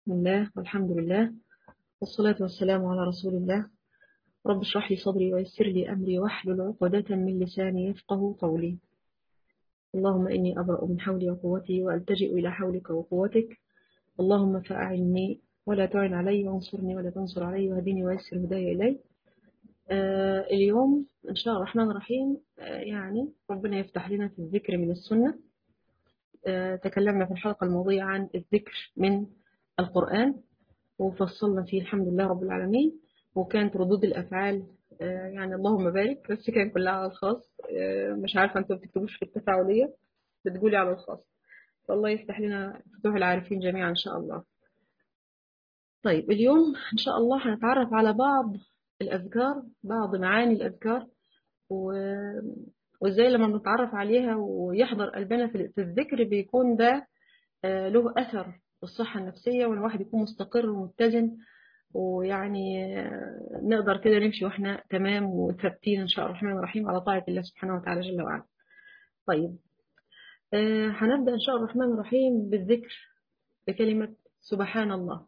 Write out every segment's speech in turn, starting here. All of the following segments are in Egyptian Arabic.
بسم الله والحمد لله والصلاة والسلام على رسول الله رب اشرح لي صدري ويسر لي أمري واحلل عقدة من لساني يفقه قولي اللهم إني أبرأ من حولي وقوتي وألتجئ إلى حولك وقوتك اللهم فأعني ولا تعن علي وانصرني ولا تنصر علي وهديني ويسر هداي إلي آه اليوم إن شاء الله الرحمن الرحيم آه يعني ربنا يفتح لنا في الذكر من السنة آه تكلمنا في الحلقة الماضية عن الذكر من القرآن وفصلنا فيه الحمد لله رب العالمين وكانت ردود الأفعال يعني اللهم بارك بس كان كلها على الخاص مش عارفة انتوا بتكتبوش في التفاعلية بتقولي على الخاص فالله يفتح لنا فتوح العارفين جميعا إن شاء الله طيب اليوم إن شاء الله هنتعرف على بعض الأذكار بعض معاني الأذكار و... وإزاي لما بنتعرف عليها ويحضر قلبنا في الذكر بيكون ده له أثر الصحة النفسية وان الواحد يكون مستقر ومتزن ويعني نقدر كده نمشي واحنا تمام وثابتين ان شاء الله الرحمن الرحيم على طاعة الله سبحانه وتعالى جل وعلا. طيب آه هنبدأ ان شاء الله الرحمن الرحيم بالذكر بكلمة سبحان الله.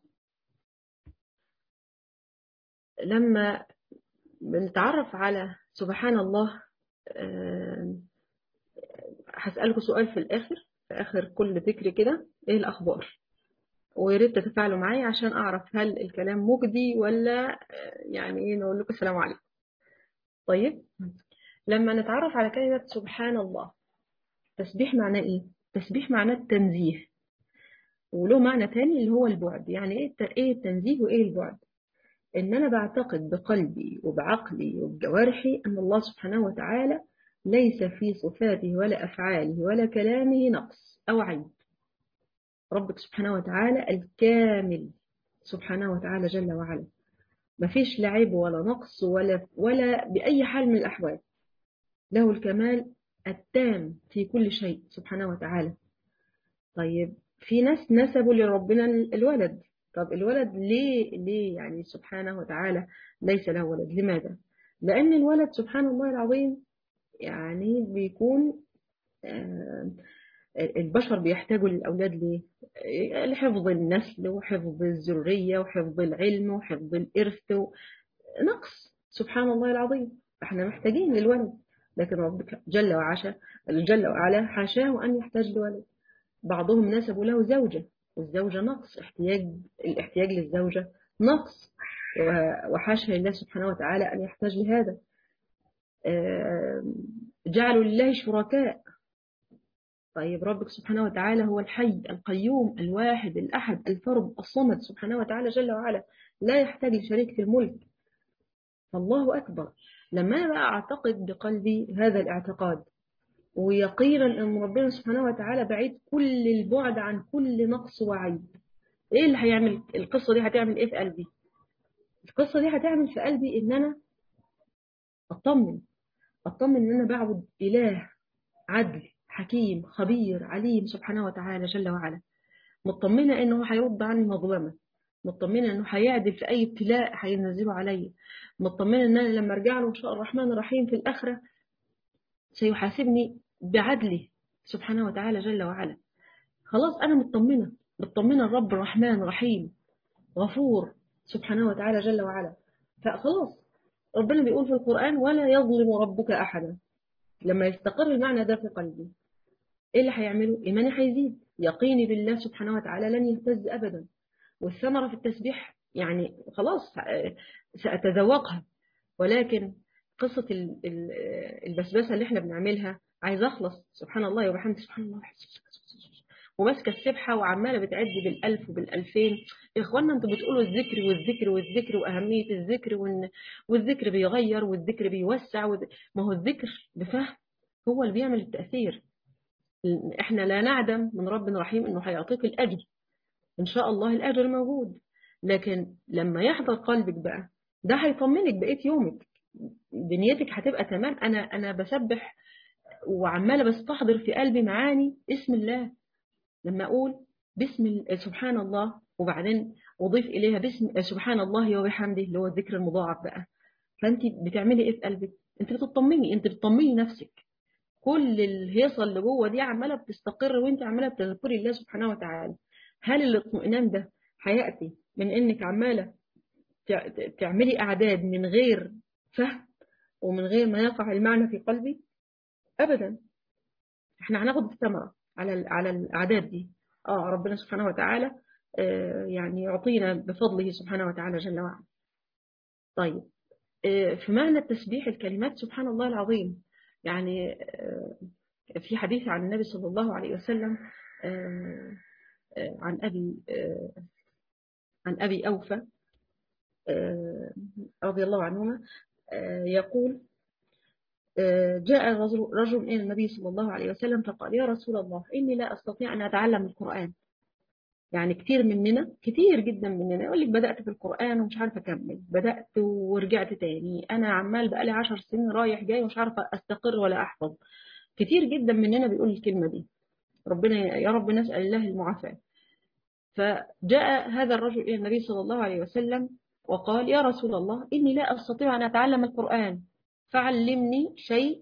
لما بنتعرف على سبحان الله آه هسألكم سؤال في الآخر في آخر كل ذكر كده إيه الأخبار؟ ويا ريت تتفاعلوا معايا عشان اعرف هل الكلام مجدي ولا يعني ايه نقول لكم السلام عليكم طيب لما نتعرف على كلمة سبحان الله تسبيح معناه ايه تسبيح معناه التنزيه وله معنى تاني اللي هو البعد يعني ايه ايه التنزيه وايه البعد ان انا بعتقد بقلبي وبعقلي وبجوارحي ان الله سبحانه وتعالى ليس في صفاته ولا افعاله ولا كلامه نقص او عيب ربك سبحانه وتعالى الكامل سبحانه وتعالى جل وعلا ما فيش لا عيب ولا نقص ولا ولا بأي حال من الأحوال له الكمال التام في كل شيء سبحانه وتعالى طيب في ناس نسبوا لربنا الولد طب الولد ليه ليه يعني سبحانه وتعالى ليس له ولد لماذا لأن الولد سبحان الله العظيم يعني بيكون آه البشر بيحتاجوا للأولاد ليه؟ لحفظ النسل وحفظ الذرية وحفظ العلم وحفظ الإرث و... نقص سبحان الله العظيم احنا محتاجين للولد لكن ربك جل وعلا جل وعلا حاشاه أن يحتاج لولد بعضهم نسبوا له زوجة والزوجة نقص احتياج الاحتياج للزوجة نقص وحاشا لله سبحانه وتعالى أن يحتاج لهذا جعلوا لله شركاء طيب ربك سبحانه وتعالى هو الحي القيوم الواحد الأحد الفرد الصمد سبحانه وتعالى جل وعلا لا يحتاج لشريك في الملك فالله أكبر لما بقى أعتقد بقلبي هذا الاعتقاد ويقينا أن ربنا سبحانه وتعالى بعيد كل البعد عن كل نقص وعيب إيه اللي هيعمل القصة دي هتعمل إيه في قلبي القصة دي هتعمل في قلبي إن أنا أطمن أطمن إن أنا بعبد إله عدل حكيم خبير عليم سبحانه وتعالى جل وعلا مطمنة انه هيرد عني مظلمة مطمنة انه هيعدل في اي ابتلاء هينزله عليا مطمنة ان انا لما ارجع له ان شاء الله الرحمن الرحيم في الاخرة سيحاسبني بعدله سبحانه وتعالى جل وعلا خلاص انا مطمنة مطمنة الرب الرحمن الرحيم غفور سبحانه وتعالى جل وعلا فخلاص ربنا بيقول في القرآن ولا يظلم ربك أحدا لما يستقر المعنى ده في قلبي ايه اللي هيعمله ايماني هيزيد يقيني بالله سبحانه وتعالى لن يهتز ابدا والثمره في التسبيح يعني خلاص ساتذوقها ولكن قصه البسبسه اللي احنا بنعملها عايز اخلص سبحان الله وبحمد سبحان الله وماسكه السبحه وعماله بتعد بالالف وبالالفين يا اخوانا انتوا بتقولوا الذكر والذكر والذكر واهميه الذكر وان والذكر بيغير والذكر بيوسع وذ... ما هو الذكر بفهم هو اللي بيعمل التاثير احنا لا نعدم من ربنا رحيم انه هيعطيك الاجر ان شاء الله الاجر موجود لكن لما يحضر قلبك بقى ده هيطمنك بقيه يومك دنيتك هتبقى تمام انا انا بسبح وعماله بستحضر في قلبي معاني اسم الله لما اقول بسم سبحان الله وبعدين اضيف اليها باسم سبحان الله وبحمده اللي هو الذكر المضاعف بقى فانت بتعملي ايه في قلبك انت بتطمني انت بتطمني نفسك كل الهيصه اللي جوه دي عماله بتستقر وانت عماله بتذكري الله سبحانه وتعالى هل الاطمئنان ده هيأتي من إنك عمالة تعملي أعداد من غير فهم ومن غير ما يقع المعنى في قلبي أبدا احنا هناخد الثمرة على على الأعداد دي اه ربنا سبحانه وتعالى آه يعني يعطينا بفضله سبحانه وتعالى جل وعلا طيب آه في معنى التسبيح الكلمات سبحان الله العظيم يعني آه في حديث عن النبي صلى الله عليه وسلم عن أبي عن أبي أوفى رضي الله عنهما يقول جاء رجل إلى النبي صلى الله عليه وسلم فقال يا رسول الله إني لا أستطيع أن أتعلم القرآن يعني كتير مننا كتير جدا مننا يقول لك بدأت في القرآن ومش عارفة أكمل بدأت ورجعت تاني أنا عمال بقالي عشر سنين رايح جاي ومش عارفة أستقر ولا أحفظ كتير جدا مننا بيقول الكلمة دي ربنا يا رب نسأل الله المعافاة فجاء هذا الرجل إلى النبي صلى الله عليه وسلم وقال يا رسول الله إني لا أستطيع أن أتعلم القرآن فعلمني شيء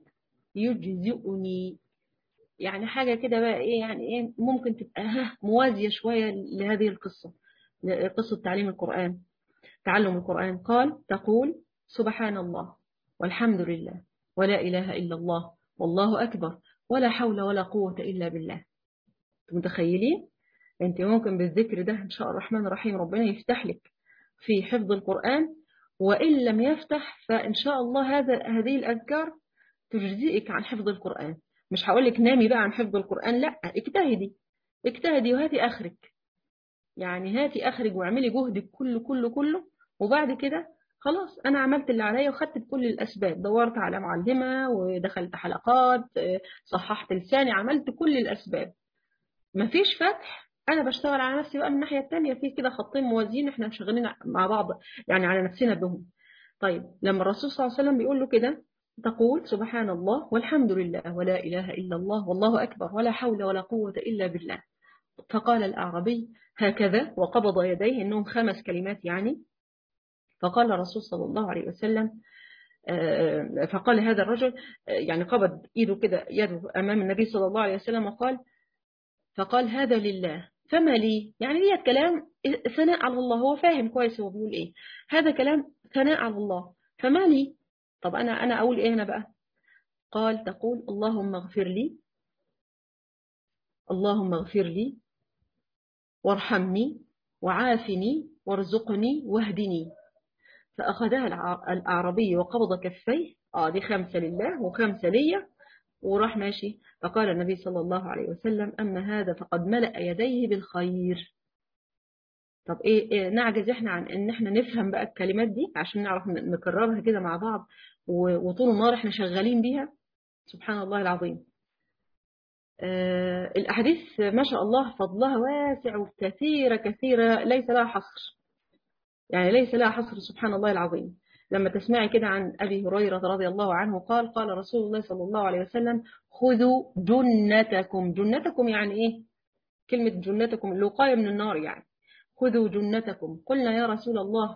يجزئني يعني حاجة كده بقى إيه يعني إيه ممكن تبقى ها موازية شوية لهذه القصة قصة تعليم القرآن تعلم القرآن قال تقول سبحان الله والحمد لله ولا إله إلا الله والله أكبر ولا حول ولا قوة إلا بالله متخيلين أنت ممكن بالذكر ده إن شاء الله الرحمن الرحيم ربنا يفتح لك في حفظ القرآن وإن لم يفتح فإن شاء الله هذا هذه الأذكار تجزئك عن حفظ القرآن مش هقول لك نامي بقى عن حفظ القرآن لا اجتهدي اجتهدي وهاتي آخرك يعني هاتي آخرك واعملي جهدك كله كله كله وبعد كده خلاص أنا عملت اللي عليا وخدت بكل الأسباب دورت على معلمة ودخلت حلقات صححت لساني عملت كل الأسباب مفيش فتح أنا بشتغل على نفسي بقى من الناحية التانية في كده خطين موازيين إحنا شغالين مع بعض يعني على نفسنا بهم طيب لما الرسول صلى الله عليه وسلم بيقول له كده تقول سبحان الله والحمد لله ولا إله إلا الله والله أكبر ولا حول ولا قوة إلا بالله فقال الأعربي هكذا وقبض يديه إنهم خمس كلمات يعني فقال الرسول صلى الله عليه وسلم فقال هذا الرجل يعني قبض ايده كده يده امام النبي صلى الله عليه وسلم وقال فقال هذا لله فما لي يعني لي كلام ثناء على الله هو فاهم كويس هو بيقول ايه هذا كلام ثناء على الله فما لي طب انا انا اقول ايه هنا بقى قال تقول اللهم اغفر لي اللهم اغفر لي وارحمني وعافني وارزقني واهدني فأخذها الأعربي وقبض كفيه آه دي خمسة لله وخمسة ليا وراح ماشي فقال النبي صلى الله عليه وسلم أما هذا فقد ملأ يديه بالخير طب إيه, إيه نعجز إحنا عن إن إحنا نفهم بقى الكلمات دي عشان نعرف نكررها كده مع بعض وطول النهار إحنا شغالين بيها سبحان الله العظيم آه الأحاديث ما شاء الله فضلها واسع وكثيرة كثيرة ليس لها حصر يعني ليس لها حصر سبحان الله العظيم لما تسمعي كده عن أبي هريرة رضي الله عنه قال قال رسول الله صلى الله عليه وسلم خذوا جنتكم جنتكم يعني إيه كلمة جنتكم الوقاية من النار يعني خذوا جنتكم قلنا يا رسول الله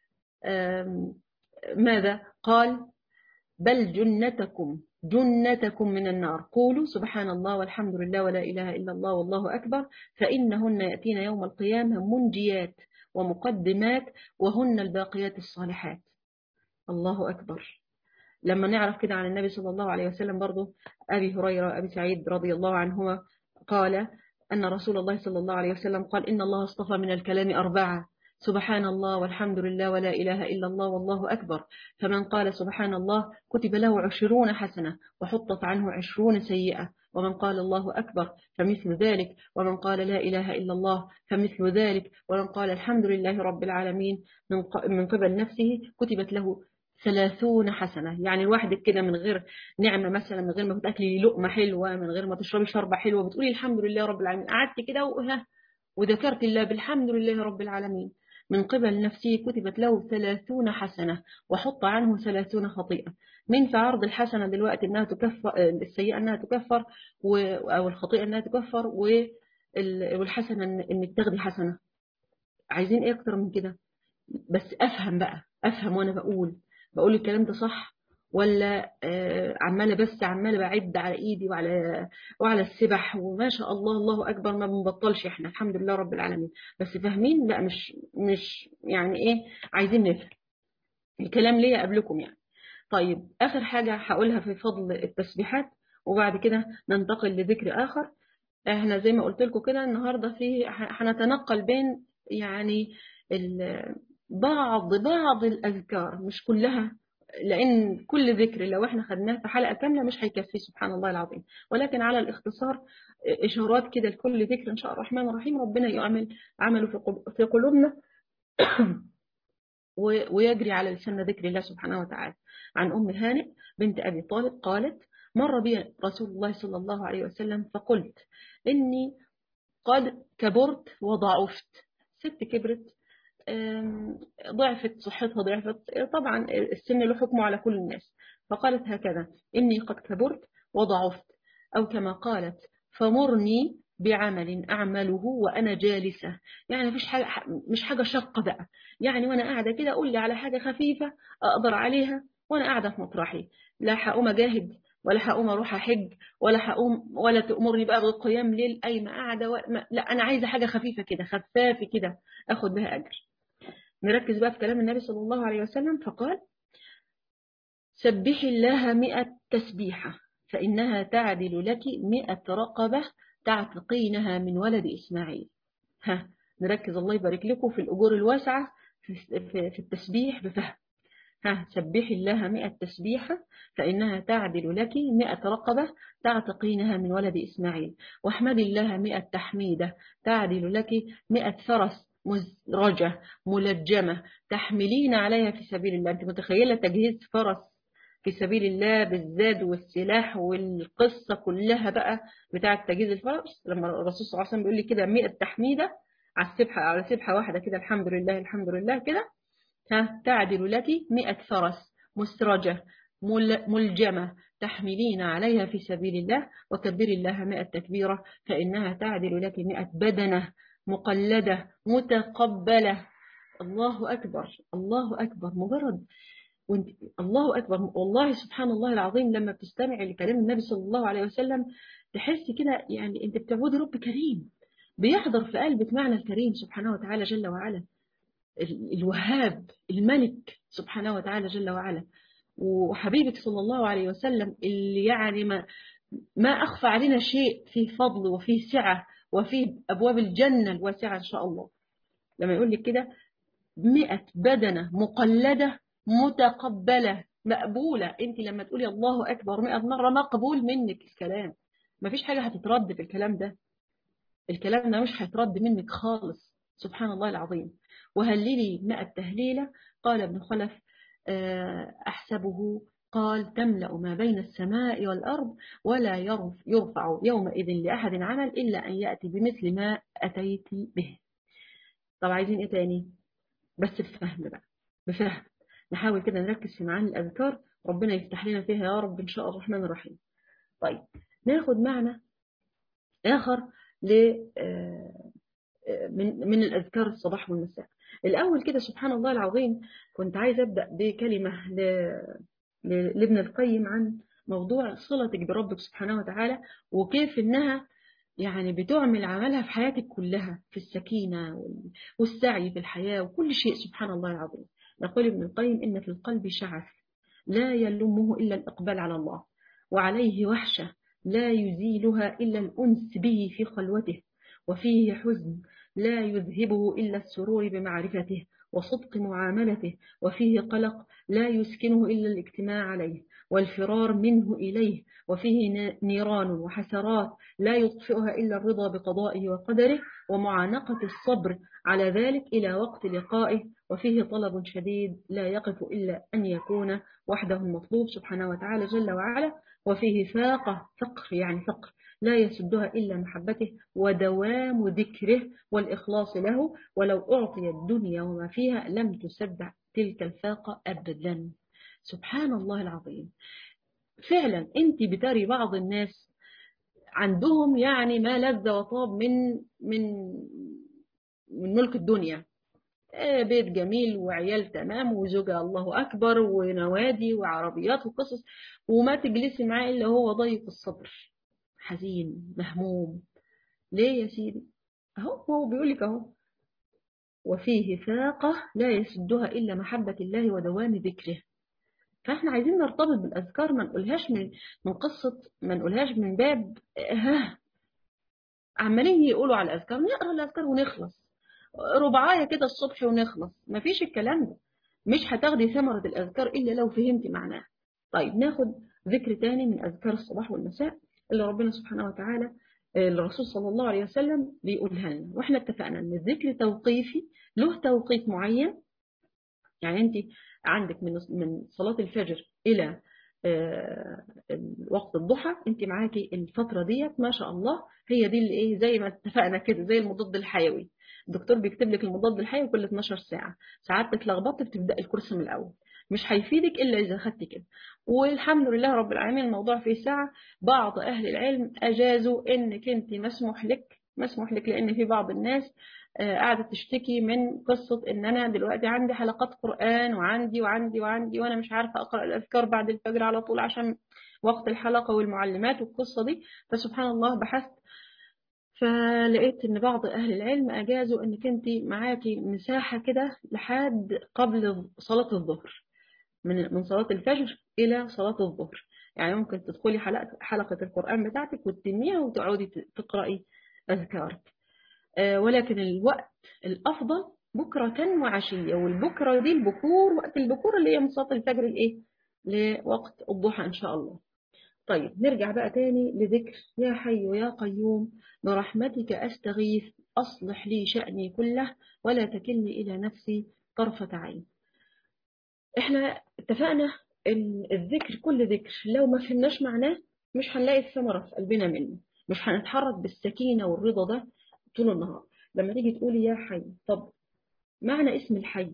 ماذا قال بل جنتكم جنتكم من النار قولوا سبحان الله والحمد لله ولا إله إلا الله والله أكبر فإنهن يأتين يوم القيامة منجيات ومقدمات وهن الباقيات الصالحات الله أكبر لما نعرف كده عن النبي صلى الله عليه وسلم برضو أبي هريرة أبي سعيد رضي الله عنهما قال أن رسول الله صلى الله عليه وسلم قال إن الله اصطفى من الكلام أربعة سبحان الله والحمد لله ولا إله إلا الله والله أكبر فمن قال سبحان الله كتب له عشرون حسنة وحطت عنه عشرون سيئة ومن قال الله أكبر فمثل ذلك ومن قال لا إله إلا الله فمثل ذلك ومن قال الحمد لله رب العالمين من قبل نفسه كتبت له ثلاثون حسنة يعني الواحد كده من غير نعمة مثلا من غير ما تأكلي لقمة حلوة من غير ما تشربي شربة حلوة بتقولي الحمد لله رب العالمين قعدت كده وذكرت الله بالحمد لله رب العالمين من قبل نفسه كتبت له ثلاثون حسنة وحط عنه ثلاثون خطيئة من في عرض الحسنة دلوقتي أنها تكفر السيئة أنها تكفر أو الخطيئة أنها تكفر والحسنة أنك تاخدي حسنة عايزين إيه أكتر من كده بس أفهم بقى أفهم وأنا بقول بقول الكلام ده صح ولا عمالة بس عمالة بعد على إيدي وعلى وعلى السبح وما شاء الله الله أكبر ما بنبطلش إحنا الحمد لله رب العالمين بس فاهمين لا مش مش يعني إيه عايزين نفهم الكلام ليا قبلكم يعني طيب آخر حاجة هقولها في فضل التسبيحات وبعد كده ننتقل لذكر آخر احنا زي ما قلت لكم كده النهاردة في هنتنقل بين يعني بعض بعض الأذكار مش كلها لأن كل ذكر لو احنا خدناه في حلقة كاملة مش هيكفي سبحان الله العظيم ولكن على الاختصار إشارات كده لكل ذكر إن شاء الله الرحمن الرحيم ربنا يعمل عمله في قلوبنا ويجري على لسان ذكر الله سبحانه وتعالى عن أم هانئ بنت أبي طالب قالت مر بي رسول الله صلى الله عليه وسلم فقلت إني قد كبرت وضعفت ست كبرت ضعفت صحتها ضعفت طبعا السن له حكمه على كل الناس فقالت هكذا إني قد كبرت وضعفت أو كما قالت فمرني بعمل أعمله وأنا جالسة يعني مفيش حاجة مش حاجة شقة بقى يعني وأنا قاعدة كده أقول لي على حاجة خفيفة أقدر عليها وأنا قاعدة في مطرحي لا هقوم أجاهد ولا هقوم أروح أحج ولا هقوم ولا تأمرني بقى بالقيام ليل قايمة قاعدة لا أنا عايزة حاجة خفيفة كده خفافة كده أخد بها أجر نركز بقى في كلام النبي صلى الله عليه وسلم فقال سبحي الله مئة تسبيحة فإنها تعدل لك مئة رقبة تعتقينها من ولد إسماعيل ها نركز الله يبارك لكم في الأجور الواسعة في التسبيح بفهم ها سبحي الله مئة تسبيحة فإنها تعدل لك مئة رقبة تعتقينها من ولد إسماعيل واحمد الله مئة تحميدة تعدل لك مئة فرس مزرجة ملجمة تحملين عليها في سبيل الله أنت متخيلة تجهيز فرس في سبيل الله بالزاد والسلاح والقصة كلها بقى بتاعة تجهيز الفرس لما الرسول صلى الله عليه وسلم بيقول لي كده 100 تحميدة على السبحة على سبحة واحدة كده الحمد لله الحمد لله كده ها تعدل لك 100 فرس مسرجة ملجمة تحملين عليها في سبيل الله وكبر الله 100 تكبيرة فإنها تعدل لك 100 بدنة مقلدة متقبلة الله أكبر الله أكبر مجرد وانت الله أكبر والله سبحان الله العظيم لما بتستمع لكلام النبي صلى الله عليه وسلم تحس كده يعني انت بتعبد رب كريم بيحضر في قلبك معنى الكريم سبحانه وتعالى جل وعلا الوهاب الملك سبحانه وتعالى جل وعلا وحبيبك صلى الله عليه وسلم اللي يعني ما ما أخفى علينا شيء فيه فضل وفيه سعة وفيه أبواب الجنة الواسعة إن شاء الله لما يقول لك كده مئة بدنة مقلدة متقبلة مقبولة انت لما تقولي الله أكبر مئة مرة مقبول منك الكلام مفيش حاجة هتترد في الكلام ده الكلام ده مش هيترد منك خالص سبحان الله العظيم وهللي مئة تهليلة قال ابن خلف أحسبه قال تملأ ما بين السماء والأرض ولا يرفع يومئذ لأحد عمل إلا أن يأتي بمثل ما أتيت به طب عايزين إيه تاني بس بفهم بقى بفهم نحاول كده نركز في معاني الأذكار ربنا يفتح لنا فيها يا رب إن شاء الله الرحمن الرحيم طيب ناخد معنى آخر ل من من الأذكار الصباح والمساء الأول كده سبحان الله العظيم كنت عايز أبدأ بكلمة لابن القيم عن موضوع صلتك بربك سبحانه وتعالى وكيف إنها يعني بتعمل عملها في حياتك كلها في السكينة والسعي في الحياة وكل شيء سبحان الله العظيم يقول ابن القيم إن في القلب شعث لا يلمه إلا الإقبال على الله وعليه وحشة لا يزيلها إلا الأنس به في خلوته وفيه حزن لا يذهبه إلا السرور بمعرفته وصدق معاملته وفيه قلق لا يسكنه إلا الاجتماع عليه والفرار منه إليه وفيه نيران وحسرات لا يطفئها إلا الرضا بقضائه وقدره ومعانقة الصبر على ذلك إلى وقت لقائه وفيه طلب شديد لا يقف إلا أن يكون وحده المطلوب سبحانه وتعالى جل وعلا وفيه فاقة فقر يعني فقر لا يسدها إلا محبته ودوام ذكره والإخلاص له ولو أعطي الدنيا وما فيها لم تسد تلك الفاقة أبدا سبحان الله العظيم فعلا أنت بتري بعض الناس عندهم يعني ما لذ وطاب من من من ملك الدنيا بيت جميل وعيال تمام وزوجة الله أكبر ونوادي وعربيات وقصص وما تجلسي معاه إلا هو ضيق الصبر حزين مهموم ليه يا سيدي أهو هو بيقول لك أهو وفيه فاقة لا يسدها إلا محبة الله ودوام ذكره فاحنا عايزين نرتبط بالأذكار ما نقولهاش من من قصة ما نقولهاش من باب ها عمالين يقولوا على الأذكار نقرأ الأذكار ونخلص ربعاية كده الصبح ونخلص مفيش الكلام ده مش هتاخدي ثمرة الأذكار إلا لو فهمتي معناها طيب ناخد ذكر تاني من أذكار الصباح والمساء اللي ربنا سبحانه وتعالى الرسول صلى الله عليه وسلم بيقولها لنا واحنا اتفقنا ان الذكر توقيفي له توقيت معين يعني انت عندك من من صلاة الفجر الى وقت الضحى انت معاكي الفترة ديت ما شاء الله هي دي اللي ايه زي ما اتفقنا كده زي المضاد الحيوي الدكتور بيكتب لك المضاد الحيوي كل 12 ساعة ساعات تتلخبطي بتبدأ الكورس من الأول مش هيفيدك إلا إذا خدتي كده والحمد لله رب العالمين الموضوع فيه ساعة بعض أهل العلم أجازوا إنك أنت مسموح لك مسموح لك لأن في بعض الناس قاعدة تشتكي من قصة إن أنا دلوقتي عندي حلقات قرآن وعندي وعندي وعندي وأنا مش عارفة أقرأ الأذكار بعد الفجر على طول عشان وقت الحلقة والمعلمات والقصة دي فسبحان الله بحثت فلقيت ان بعض اهل العلم اجازوا انك انت معاكي مساحة كده لحد قبل صلاة الظهر من من صلاة الفجر الى صلاة الظهر يعني ممكن تدخلي حلقة, حلقة القرآن بتاعتك وتتميها وتقعدي تقرأي أذكارك ولكن الوقت الأفضل بكرة وعشية والبكرة دي البكور وقت البكور اللي هي من صلاة الفجر الإيه لوقت الضحى إن شاء الله طيب نرجع بقى تاني لذكر يا حي يا قيوم برحمتك أستغيث أصلح لي شأني كله ولا تكلني إلى نفسي طرفة عين احنا اتفقنا ان الذكر كل ذكر لو ما فهمناش معناه مش هنلاقي الثمرة في قلبنا منه مش هنتحرك بالسكينة والرضا ده طول النهار لما تيجي تقولي يا حي طب معنى اسم الحي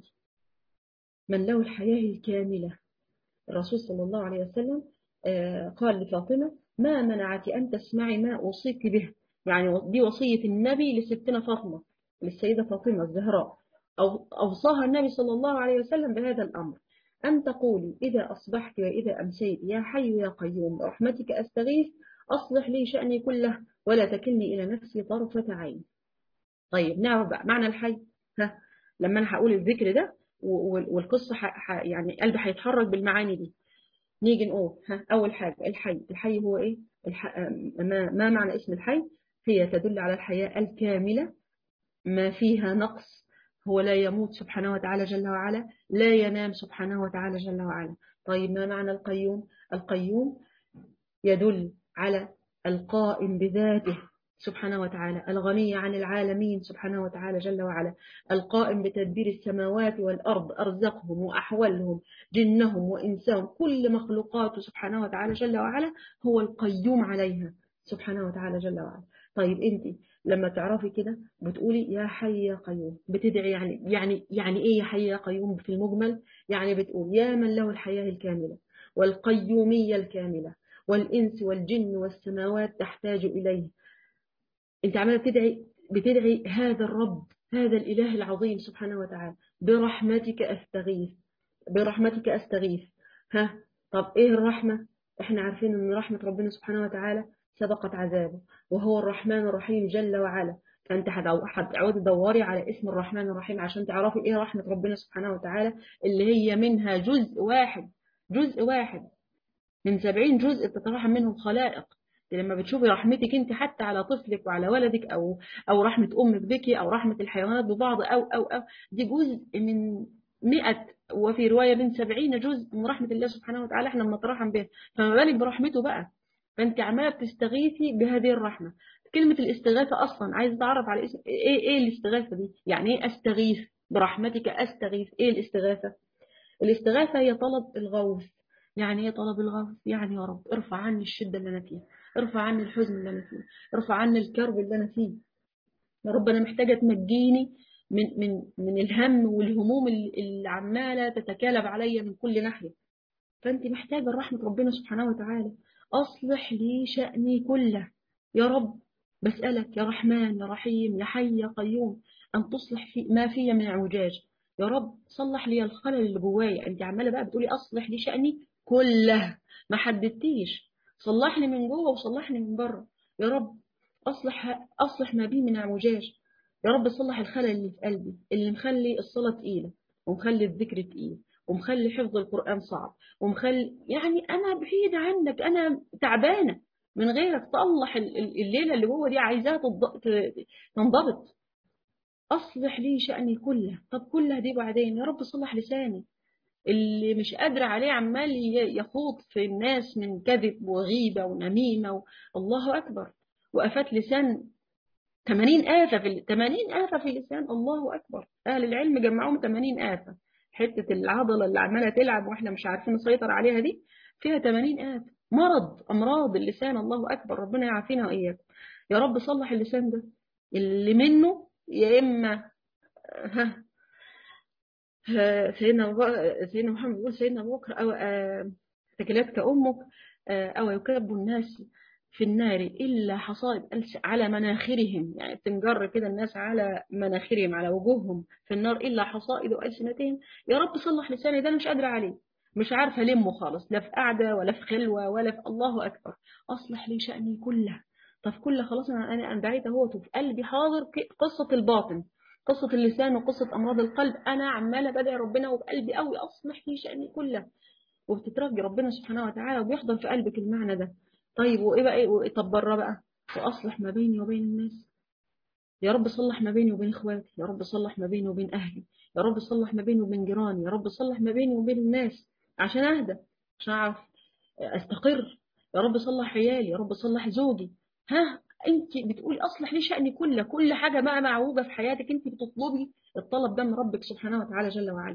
من له الحياة الكاملة الرسول صلى الله عليه وسلم قال لفاطمة ما منعك أن تسمعي ما أوصيك به يعني دي وصية النبي لستنا فاطمة للسيدة فاطمة الزهراء أو أوصاها النبي صلى الله عليه وسلم بهذا الأمر أن تقولي إذا أصبحت وإذا أمسيت يا حي يا قيوم برحمتك أستغيث أصلح لي شأني كله ولا تكلني إلى نفسي طرفة عين طيب نعرف بقى معنى الحي ها لما أنا هقول الذكر ده والقصة يعني قلبي هيتحرك بالمعاني دي نيجي نقول ها أول حاجة الحي الحي هو إيه الح... ما... ما معنى اسم الحي هي تدل على الحياة الكاملة ما فيها نقص هو لا يموت سبحانه وتعالى جل وعلا لا ينام سبحانه وتعالى جل وعلا طيب ما معنى القيوم القيوم يدل على القائم بذاته سبحانه وتعالى الغني عن العالمين سبحانه وتعالى جل وعلا القائم بتدبير السماوات والأرض أرزقهم وأحوالهم جنهم وإنسان كل مخلوقاته سبحانه وتعالى جل وعلا هو القيوم عليها سبحانه وتعالى جل وعلا طيب أنت لما تعرفي كده بتقولي يا حي يا قيوم بتدعي يعني يعني يعني ايه يا حي يا قيوم في المجمل يعني بتقول يا من له الحياة الكاملة والقيومية الكاملة والإنس والجن والسماوات تحتاج إليه انت عمالة بتدعي بتدعي هذا الرب هذا الإله العظيم سبحانه وتعالى برحمتك أستغيث برحمتك أستغيث ها طب إيه الرحمة احنا عارفين ان رحمة ربنا سبحانه وتعالى سبقت عذابه وهو الرحمن الرحيم جل وعلا فانت هتعودي تدوري على اسم الرحمن الرحيم عشان تعرفي ايه رحمة ربنا سبحانه وتعالى اللي هي منها جزء واحد جزء واحد من سبعين جزء تترحم منه الخلائق لما بتشوفي رحمتك انت حتى على طفلك وعلى ولدك او او رحمة امك بك او رحمة الحيوانات ببعض او او او دي جزء من مئة وفي رواية من سبعين جزء من رحمة الله سبحانه وتعالى احنا بنترحم به فما بالك برحمته بقى فانت عماله بتستغيثي بهذه الرحمه كلمه الاستغاثه اصلا عايز اتعرف على اسم ايه ايه الاستغاثه دي يعني ايه استغيث برحمتك استغيث ايه الاستغاثه الاستغاثه هي طلب الغوث يعني ايه طلب الغوث يعني يا رب ارفع عني الشده اللي انا فيها ارفع عني الحزن اللي انا فيه ارفع عني الكرب اللي انا فيه يا رب انا محتاجه تنجيني من من من الهم والهموم اللي عماله تتكالب عليا من كل ناحيه فانت محتاجه رحمه ربنا سبحانه وتعالى أصلح لي شأني كله يا رب بسألك يا رحمن يا رحيم يا حي يا قيوم أن تصلح في ما في من اعوجاج يا رب صلح لي الخلل اللي جوايا انت عماله بقى بتقولي اصلح لي شأني كله ما حددتيش صلحني من جوه وصلحني من بره يا رب اصلح اصلح ما بي من اعوجاج يا رب صلح الخلل اللي في قلبي اللي مخلي الصلاه تقيله ومخلي الذكر تقيل ومخلي حفظ القرآن صعب ومخلي يعني أنا بعيد عنك أنا تعبانة من غيرك تصلح الليلة اللي جوه دي عايزاها تنضبط أصلح لي شأني كله طب كله دي بعدين يا رب صلح لساني اللي مش قادرة عليه عمال يخوض في الناس من كذب وغيبة ونميمة و... الله أكبر وأفات لسان 80 آفة في 80 آفة في اللسان الله أكبر أهل العلم جمعوهم 80 آفة حتة العضلة اللي عمالة تلعب وإحنا مش عارفين نسيطر عليها دي فيها 80 آفة مرض أمراض اللسان الله أكبر ربنا يعافينا وإياكم يا رب صلح اللسان ده اللي منه يا إما ها سيدنا سيدنا محمد يقول سيدنا أبو بكر أو ثكلتك أمك أو يكب الناس في النار إلا حصائد على مناخرهم يعني تنجر كده الناس على مناخرهم على وجوههم في النار إلا حصائد ألسنتهم يا رب صلح لساني ده أنا مش قادرة عليه مش عارفة ألمه خالص لا في قعدة ولا في خلوة ولا في الله أكبر أصلح لي شأني كله طب كله خلاص أنا أنا دعيت أهو في قلبي حاضر قصة الباطن قصة اللسان وقصة أمراض القلب أنا عمالة بدعي ربنا وبقلبي قوي أصلح لي شأني كله وبتترجي ربنا سبحانه وتعالى وبيحضر في قلبك المعنى ده طيب وإيه بقى إيه طب بره بقى وأصلح ما بيني وبين الناس يا رب صلح ما بيني وبين إخواتي يا رب صلح ما بيني وبين أهلي يا رب صلح ما بيني وبين جيراني يا رب صلح ما بيني وبين الناس عشان أهدى عشان أعرف أستقر يا رب صلح عيالي يا رب صلح زوجي ها انت بتقولي اصلح لي شأني كله كل حاجة بقى معوجة في حياتك انت بتطلبي الطلب ده من ربك سبحانه وتعالى جل وعلا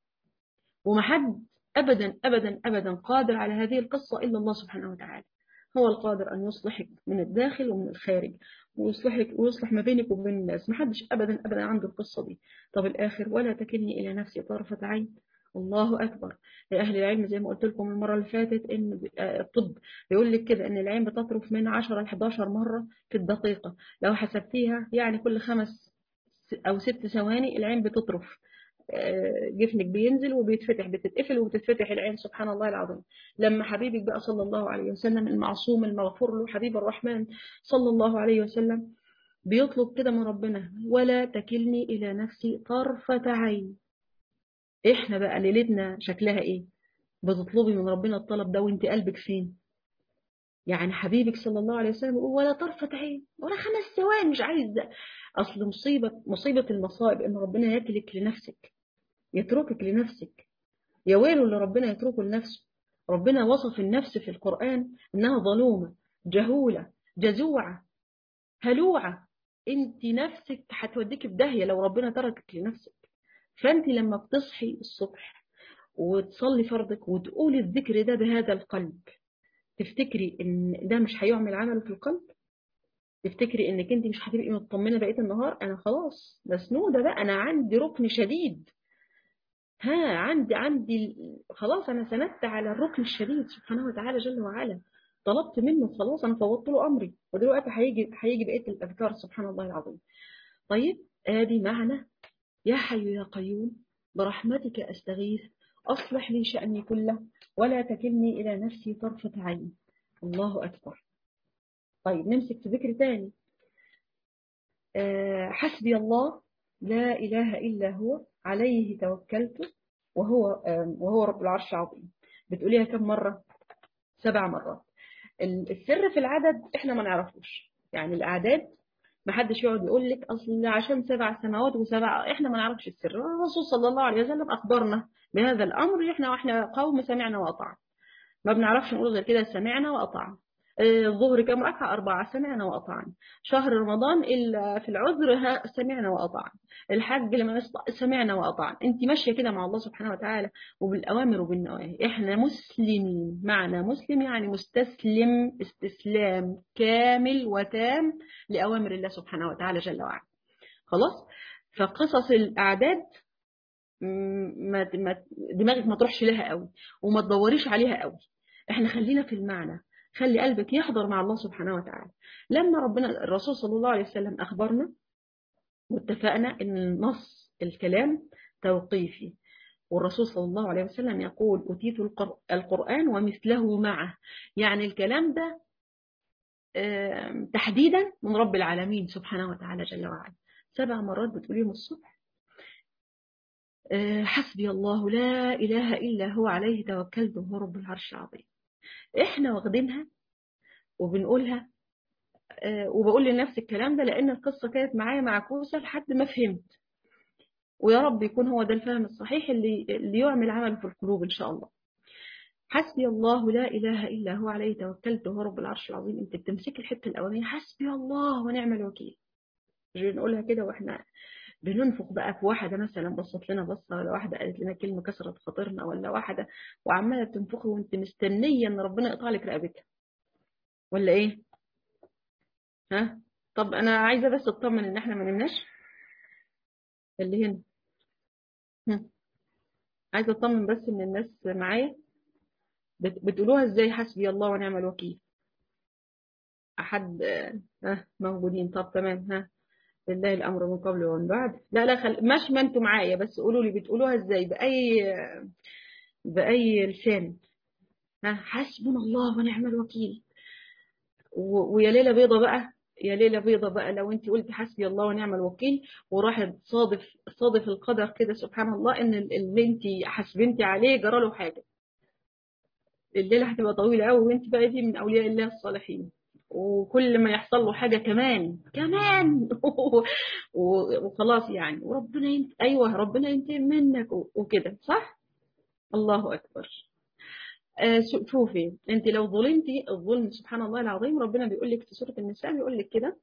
ومحد ابدا ابدا ابدا قادر على هذه القصة الا الله سبحانه وتعالى هو القادر ان يصلحك من الداخل ومن الخارج ويصلحك ويصلح ما بينك وبين الناس محدش ابدا ابدا عنده القصة دي طب الاخر ولا تكلني الى نفسي طرفة عين الله أكبر لأهل العلم زي ما قلت لكم المرة اللي فاتت إن الطب بيقول لك كده إن العين بتطرف من 10 ل 11 مرة في الدقيقة لو حسبتيها يعني كل خمس أو ست ثواني العين بتطرف جفنك بينزل وبيتفتح بتتقفل وبتتفتح العين سبحان الله العظيم لما حبيبك بقى صلى الله عليه وسلم المعصوم المغفور له حبيب الرحمن صلى الله عليه وسلم بيطلب كده من ربنا ولا تكلني إلى نفسي طرفة عين احنا بقى ليلتنا شكلها ايه بتطلبي من ربنا الطلب ده وانت قلبك فين يعني حبيبك صلى الله عليه وسلم يقول ولا طرفة عين ولا خمس ثواني مش عايز ده اصل مصيبة مصيبة المصائب ان ربنا يكلك لنفسك يتركك لنفسك يا ويله اللي ربنا يتركه لنفسه ربنا وصف النفس في القرآن انها ظلومة جهولة جزوعة هلوعة انت نفسك هتوديك في داهية لو ربنا تركك لنفسك فأنت لما بتصحي الصبح وتصلي فرضك وتقولي الذكر ده بهذا القلب تفتكري ان ده مش هيعمل عمل في القلب تفتكري انك انت مش هتبقي مطمنه بقيه النهار انا خلاص مسنوده بقى انا عندي ركن شديد ها عندي عندي خلاص انا سندت على الركن الشديد سبحانه وتعالى جل وعلا طلبت منه خلاص انا فوضت له امري ودلوقتي هيجي هيجي بقيه الاذكار سبحان الله العظيم طيب ادي معنى يا حي يا قيوم برحمتك أستغيث أصلح لي شأني كله ولا تكلني إلى نفسي طرفة عين الله أكبر طيب نمسك في ذكر تاني أه حسبي الله لا إله إلا هو عليه توكلت وهو أه وهو رب العرش العظيم بتقوليها كم مرة سبع مرات السر في العدد احنا ما نعرفوش يعني الأعداد ما حدش يقعد يقول لك اصل عشان سبع سماوات وسبع احنا ما نعرفش السر الرسول صلى الله عليه وسلم اخبرنا بهذا الامر احنا واحنا قوم سمعنا واطعنا ما بنعرفش نقول غير كده سمعنا واطعنا الظهر كم ركعة أربعة سمعنا وأطعنا شهر رمضان إلا في العذر سمعنا وأطعنا الحج لما نستطع سمعنا وأطعنا أنت ماشية كده مع الله سبحانه وتعالى وبالأوامر وبالنواهي إحنا مسلمين معنى مسلم يعني مستسلم استسلام كامل وتام لأوامر الله سبحانه وتعالى جل وعلا خلاص فقصص الأعداد ما دماغك ما تروحش لها قوي وما تدوريش عليها قوي احنا خلينا في المعنى خلي قلبك يحضر مع الله سبحانه وتعالى لما ربنا الرسول صلى الله عليه وسلم أخبرنا واتفقنا ان نص الكلام توقيفي والرسول صلى الله عليه وسلم يقول أتيت القرآن ومثله معه يعني الكلام ده تحديدا من رب العالمين سبحانه وتعالى جل وعلا سبع مرات بتقوليهم الصبح حسبي الله لا إله إلا هو عليه توكلت وهو رب العرش العظيم إحنا واخدينها وبنقولها وبقول لنفسي الكلام ده لأن القصة كانت معايا معكوسة لحد ما فهمت ويا رب يكون هو ده الفهم الصحيح اللي, اللي يعمل عمل في القلوب إن شاء الله حسبي الله لا إله إلا هو عليه توكلت وهو رب العرش العظيم أنت بتمسكي الحتة الأولانية حسبي الله ونعم الوكيل مش بنقولها كده وإحنا بننفق بقى في واحدة مثلا بصت لنا بصة ولا واحدة قالت لنا كلمة كسرت خاطرنا ولا واحدة وعمالة تنفخي وانت مستنية ان ربنا يقطع لك رقبتها ولا ايه؟ ها؟ طب انا عايزة بس اطمن ان احنا ما نمناش اللي هنا هم. عايزة اطمن بس ان الناس معايا بتقولوها ازاي حسبي الله ونعم الوكيل احد ها موجودين طب تمام ها لله الامر من قبل ومن بعد لا لا خل... مش ما انتوا معايا بس قولوا لي بتقولوها ازاي باي باي لسان ها حسبنا الله ونعم الوكيل و... ويا ليله بيضه بقى يا ليله بيضه بقى لو انت قلتي حسبي الله ونعم الوكيل وراحت صادف صادف القدر كده سبحان الله ان اللي انت حسبنتي عليه جرى له حاجه الليله هتبقى طويله قوي وانت بقى دي من اولياء الله الصالحين وكل ما يحصل له حاجة كمان كمان وخلاص يعني وربنا ينت... أيوة ربنا ينتقم منك وكده صح الله أكبر آه شوفي انت لو ظلمتي الظلم سبحان الله العظيم ربنا بيقول لك في سورة النساء بيقول لك كده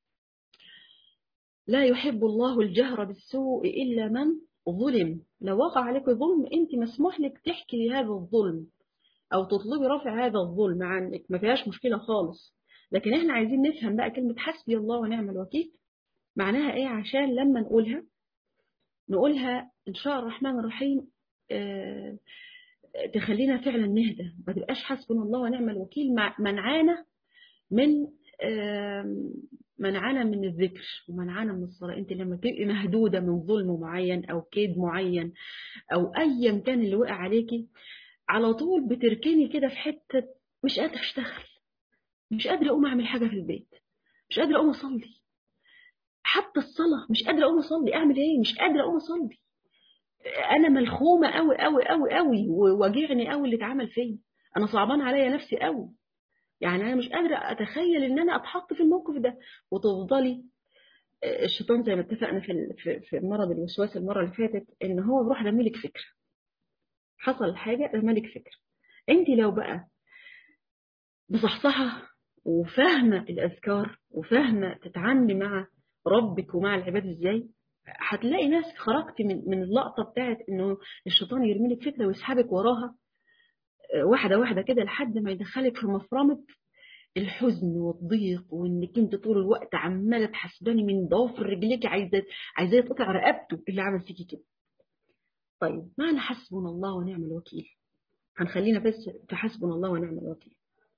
لا يحب الله الجهر بالسوء إلا من ظلم لو وقع عليك ظلم انت مسموح لك تحكي هذا الظلم أو تطلبي رفع هذا الظلم عنك ما فيهاش مشكلة خالص لكن احنا عايزين نفهم بقى كلمة حسبي الله ونعم الوكيل معناها ايه عشان لما نقولها نقولها ان شاء الرحمن الرحيم اه تخلينا فعلا نهدى ما تبقاش حسبنا الله ونعم الوكيل منعانا من اه منعانا من الذكر ومنعانا من الصلاة انت لما تبقي مهدودة من ظلم معين او كيد معين او ايا كان اللي وقع عليكي على طول بتركني كده في حتة مش قادرة اشتغل مش قادرة أقوم أعمل حاجة في البيت مش قادرة أقوم أصلي حتى الصلاة مش قادرة أقوم أصلي أعمل إيه مش قادرة أقوم أصلي أنا ملخومة أوي أوي أوي أوي وواجعني أوي اللي اتعمل فيا أنا صعبان عليا نفسي أوي يعني أنا مش قادرة أتخيل إن أنا أتحط في الموقف ده وتفضلي الشيطان زي ما اتفقنا في في مرض الوسواس المرة اللي فاتت إن هو بيروح رميلك فكرة حصل حاجة رمالك فكرة أنت لو بقى بصحصحة وفاهمة الأذكار وفاهمة تتعاملي مع ربك ومع العباد إزاي هتلاقي ناس خرجتي من من اللقطة بتاعت إنه الشيطان يرمي لك فكرة ويسحبك وراها واحدة واحدة كده لحد ما يدخلك في مفرمة الحزن والضيق وإنك أنت طول الوقت عمالة تحسباني من ضوافر رجليك عايزة عايزة تقطع رقبته اللي عمل فيكي كده. طيب معنى حسبنا الله ونعم الوكيل هنخلينا بس في حسبنا الله ونعم الوكيل.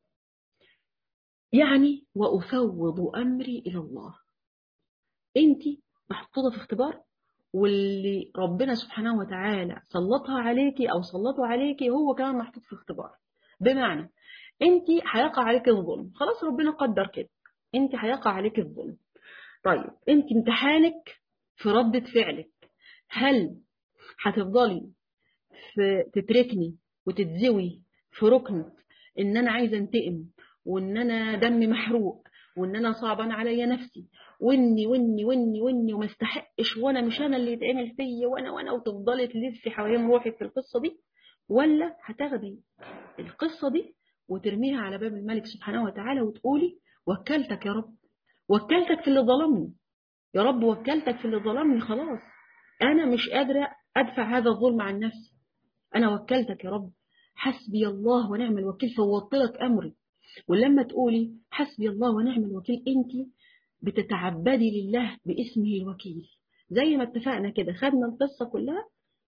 يعني وأفوض أمري إلى الله أنت محطوطة في اختبار واللي ربنا سبحانه وتعالى سلطها عليكي أو سلطه عليكي هو كمان محطوط في اختبار بمعنى أنت هيقع عليك الظلم خلاص ربنا قدر كده أنت هيقع عليك الظلم طيب أنت امتحانك في ردة فعلك هل هتفضلي في تتركني وتتزوي في ركن ان انا عايزه انتقم وان انا دمي محروق وان انا صعبان عليا نفسي واني واني واني واني وما استحقش وانا مش انا اللي يتعمل فيا وانا وانا وتفضلي تلفي حوالين روحك في القصه دي ولا هتاخدي القصه دي وترميها على باب الملك سبحانه وتعالى وتقولي وكلتك يا رب وكلتك في اللي ظلمني يا رب وكلتك في اللي ظلمني خلاص انا مش قادره ادفع هذا الظلم عن نفسي انا وكلتك يا رب حسبي الله ونعم الوكيل فوضت لك امري ولما تقولي حسبي الله ونعم الوكيل انت بتتعبدي لله باسمه الوكيل زي ما اتفقنا كده خدنا القصه كلها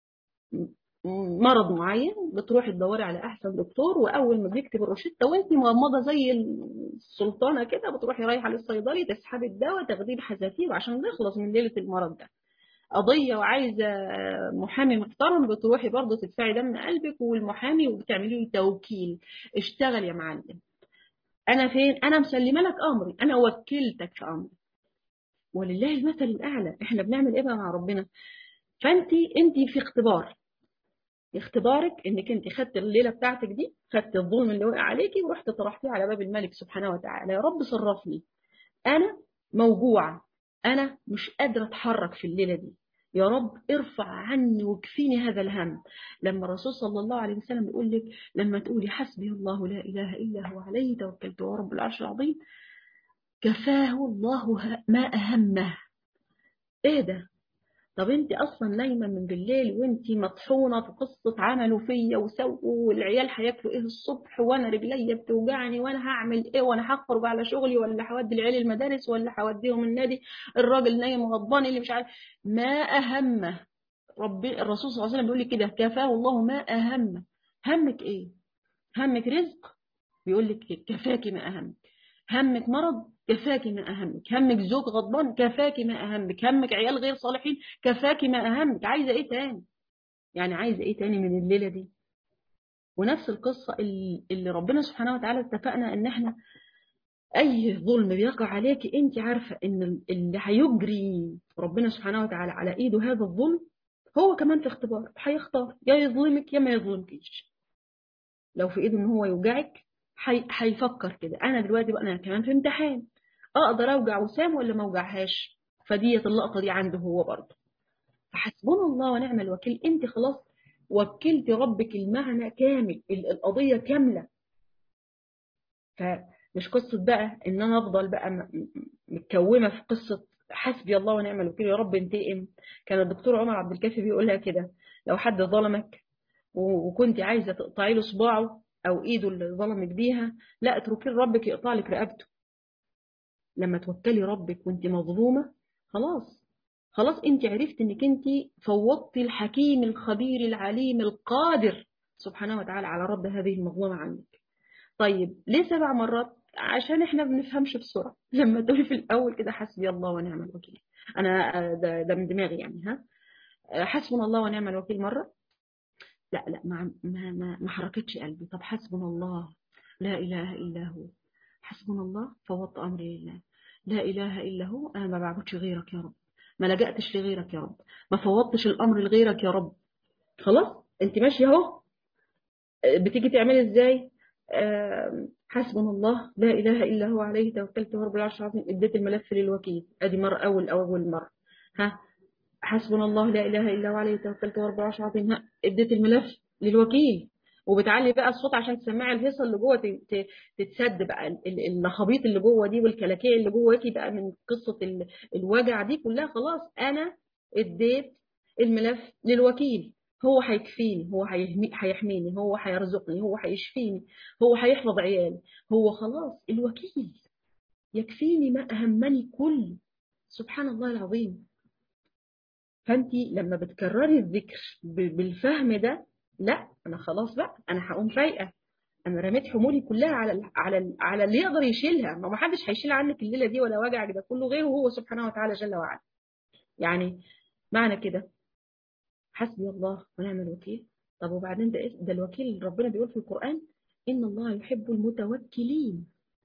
مرض معين بتروحي تدوري على احسن دكتور واول ما بيكتب الروشته وانت مغمضه زي السلطانه كده بتروحي رايحه للصيدلي تسحبي الدواء تاخديه بحذافير عشان نخلص من ليله المرض ده قضيه وعايزه محامي محترم بتروحي برضه تدفعي دم قلبك والمحامي وبتعملي له توكيل اشتغل يا معلم انا فين انا مسلمه لك امري انا وكلتك في امري ولله المثل الاعلى احنا بنعمل ايه بقى مع ربنا فانت انت في اختبار اختبارك انك انت خدت الليله بتاعتك دي خدت الظلم اللي وقع عليكي ورحت طرحتيه على باب الملك سبحانه وتعالى يا رب صرفني انا موجوعه انا مش قادره اتحرك في الليله دي يا رب ارفع عني واكفيني هذا الهم لما الرسول صلى الله عليه وسلم يقول لك لما تقولي حسبي الله لا اله الا هو عليه توكلت ورب العرش العظيم كفاه الله ما اهمه ايه ده طب انت اصلا نايمه من بالليل وانت مطحونه في قصه عملوا فيا وسووا والعيال هياكلوا ايه الصبح وانا رجليا بتوجعني وانا هعمل ايه وانا هخرج على شغلي ولا هودي العيال المدارس ولا هوديهم النادي الراجل نايم غضبان اللي مش عارف ما اهمه ربي الرسول صلى الله عليه وسلم بيقول لي كده كفاه الله ما اهمه همك ايه همك رزق بيقول لك كفاكي ما اهمك همك مرض كفاكي ما أهمك همك زوج غضبان كفاكي ما أهمك همك عيال غير صالحين كفاكي ما أهمك عايزة إيه تاني يعني عايزة إيه تاني من الليلة دي ونفس القصة اللي ربنا سبحانه وتعالى اتفقنا إن إحنا أي ظلم بيقع عليك أنت عارفة إن اللي هيجري ربنا سبحانه وتعالى على إيده هذا الظلم هو كمان في اختبار هيختار يا يظلمك يا ما يظلمكيش لو في إيده إن هو يوجعك هيفكر كده أنا دلوقتي بقى أنا كمان في امتحان اقدر اوجع وسام ولا ما اوجعهاش فديت اللقطه دي عنده هو برضه فحسبنا الله ونعم الوكيل انت خلاص وكلت ربك المعنى كامل القضيه كامله فمش قصه بقى ان انا افضل بقى متكومه في قصه حسبي الله ونعم الوكيل يا رب انتقم كان الدكتور عمر عبد الكافي بيقولها كده لو حد ظلمك وكنت عايزه تقطعي له صباعه او ايده اللي ظلمك بيها لا اتركي ربك يقطع لك رقبته لما توكلي ربك وانت مظلومة خلاص خلاص انت عرفت انك انت فوضتي الحكيم الخبير العليم القادر سبحانه وتعالى على رد هذه المظلومة عنك طيب ليه سبع مرات عشان احنا بنفهمش بسرعة لما تقولي في الاول كده حسبي الله ونعم الوكيل انا ده, ده من دماغي يعني ها حسبنا الله ونعم الوكيل مرة لا لا ما ما ما, ما حركتش قلبي طب حسبنا الله لا اله الا هو حسبنا الله فوضت أمري لله لا إله إلا هو أنا ما بعبدش غيرك يا رب ما لجأتش لغيرك يا رب ما فوضتش الأمر لغيرك يا رب خلاص أنت ماشية أهو بتيجي تعملي إزاي حسبنا الله لا إله إلا هو عليه توكلت ورب العرش العظيم اديت الملف للوكيل أدي مرة أول أول مرة ها حسبنا الله لا إله إلا هو عليه توكلت ورب العرش العظيم ها اديت الملف للوكيل وبتعلي بقى الصوت عشان تسمعي الهيصه اللي جوه تتسد بقى النخابيط اللي جوه دي والكلاكيع اللي جواكي بقى من قصه الوجع دي كلها خلاص انا اديت الملف للوكيل هو هيكفيني هو هيحميني هو هيرزقني هو هيشفيني هو هيحفظ عيالي هو خلاص الوكيل يكفيني ما اهمني كل سبحان الله العظيم فانت لما بتكرري الذكر بالفهم ده لا انا خلاص بقى انا هقوم فايقه انا رميت حمولي كلها على ال على ال على اللي يقدر يشيلها ما حدش هيشيل عنك الليله دي ولا وجعك ده كله غيره هو سبحانه وتعالى جل وعلا يعني معنى كده حسبي الله ونعم الوكيل طب وبعدين ده ده الوكيل ربنا بيقول في القران ان الله يحب المتوكلين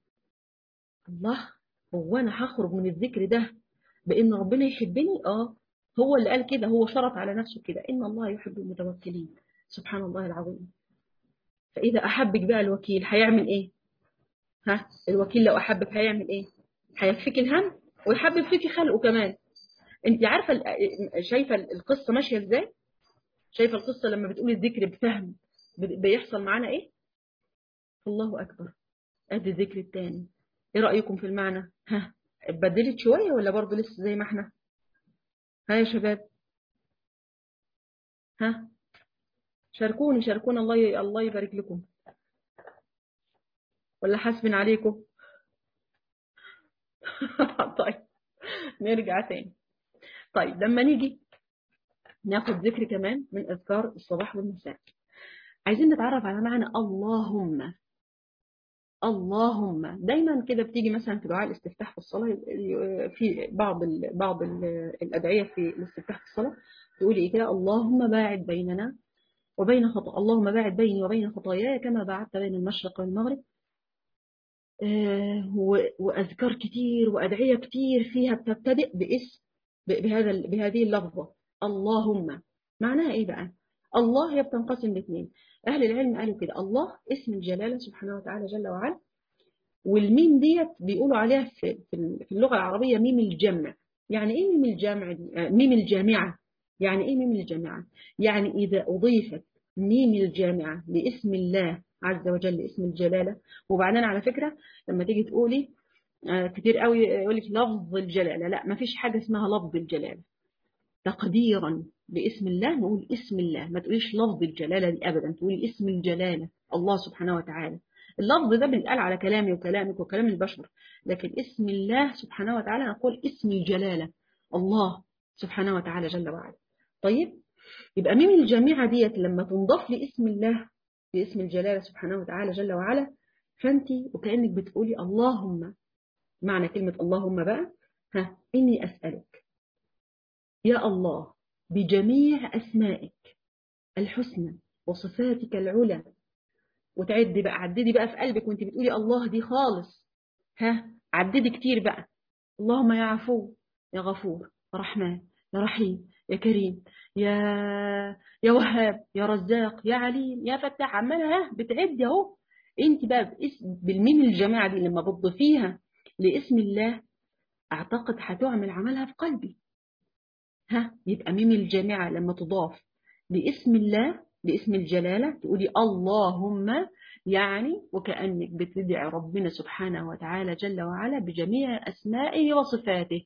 الله هو انا هخرج من الذكر ده بان ربنا يحبني اه هو اللي قال كده هو شرط على نفسه كده ان الله يحب المتوكلين سبحان الله العظيم فإذا أحبك بقى الوكيل هيعمل إيه ها الوكيل لو أحبك هيعمل إيه هيكفيك الهم ويحبب فيك خلقه كمان انت عارفة شايفة القصة ماشية ازاي شايفة القصة لما بتقول الذكر بفهم بيحصل معانا ايه الله أكبر ادي الذكر التاني ايه رأيكم في المعنى ها اتبدلت شوية ولا برضه لسه زي ما احنا ها يا شباب ها شاركوني شاركونا الله الله يبارك لكم ولا حاسبين عليكم طيب نرجع تاني طيب لما نيجي ناخد ذكر كمان من اذكار الصباح والمساء عايزين نتعرف على معنى اللهم اللهم دايما كده بتيجي مثلا في دعاء الاستفتاح في الصلاة في بعض ال بعض ال الأدعية في الاستفتاح في الصلاة تقولي إيه كده اللهم باعد بيننا وبين خطأ اللهم باعد بيني وبين خطاياي كما باعدت بين المشرق والمغرب وأذكار كتير وأدعية كتير فيها بتبتدئ باسم بهذا بهذه اللفظة اللهم معناها إيه بقى الله هي بتنقسم لاثنين أهل العلم قالوا كده الله اسم الجلالة سبحانه وتعالى جل وعلا والميم ديت بيقولوا عليها في, في اللغة العربية ميم الجمع يعني إيه ميم الجمع دي؟ ميم الجامعة يعني إيه ميم الجامعة يعني إذا أضيفت ميم الجامعة لاسم الله عز وجل اسم الجلالة وبعدين على فكرة لما تيجي تقولي كتير قوي يقول لك لفظ الجلالة لا ما فيش حاجة اسمها لفظ الجلالة تقديرا باسم الله نقول اسم الله ما تقوليش لفظ الجلالة دي أبدا تقولي اسم الجلالة الله سبحانه وتعالى اللفظ ده بنقال على كلامي وكلامك وكلام البشر لكن اسم الله سبحانه وتعالى نقول اسم الجلالة الله سبحانه وتعالى جل وعلا طيب يبقى ميم الجميعة ديت لما تنضاف لاسم الله باسم الجلالة سبحانه وتعالى جل وعلا فانت وكأنك بتقولي اللهم معنى كلمة اللهم بقى ها إني أسألك يا الله بجميع أسمائك الحسنى وصفاتك العلى وتعدي بقى عددي بقى في قلبك وانت بتقولي الله دي خالص ها عددي كتير بقى اللهم يا عفو يا غفور يا رحمن يا رحيم يا كريم يا يا وهاب يا رزاق يا عليم يا فتاح عمالة ها بتعدي اهو انت بقى باسم بالميم الجماعة دي لما بتضيفيها لاسم الله اعتقد هتعمل عملها في قلبي ها يبقى ميم الجامعة لما تضاف باسم الله باسم الجلالة تقولي اللهم يعني وكأنك بتدعي ربنا سبحانه وتعالى جل وعلا بجميع أسمائه وصفاته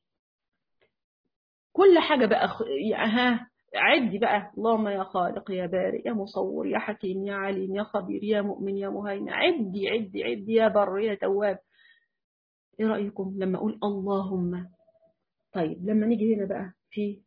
كل حاجة بقى ها عدي بقى اللهم يا خالق يا بارئ يا مصور يا حكيم يا عليم يا خبير يا مؤمن يا مهيمن عدي عدي عدي يا بر يا تواب ايه رأيكم لما اقول اللهم طيب لما نيجي هنا بقى في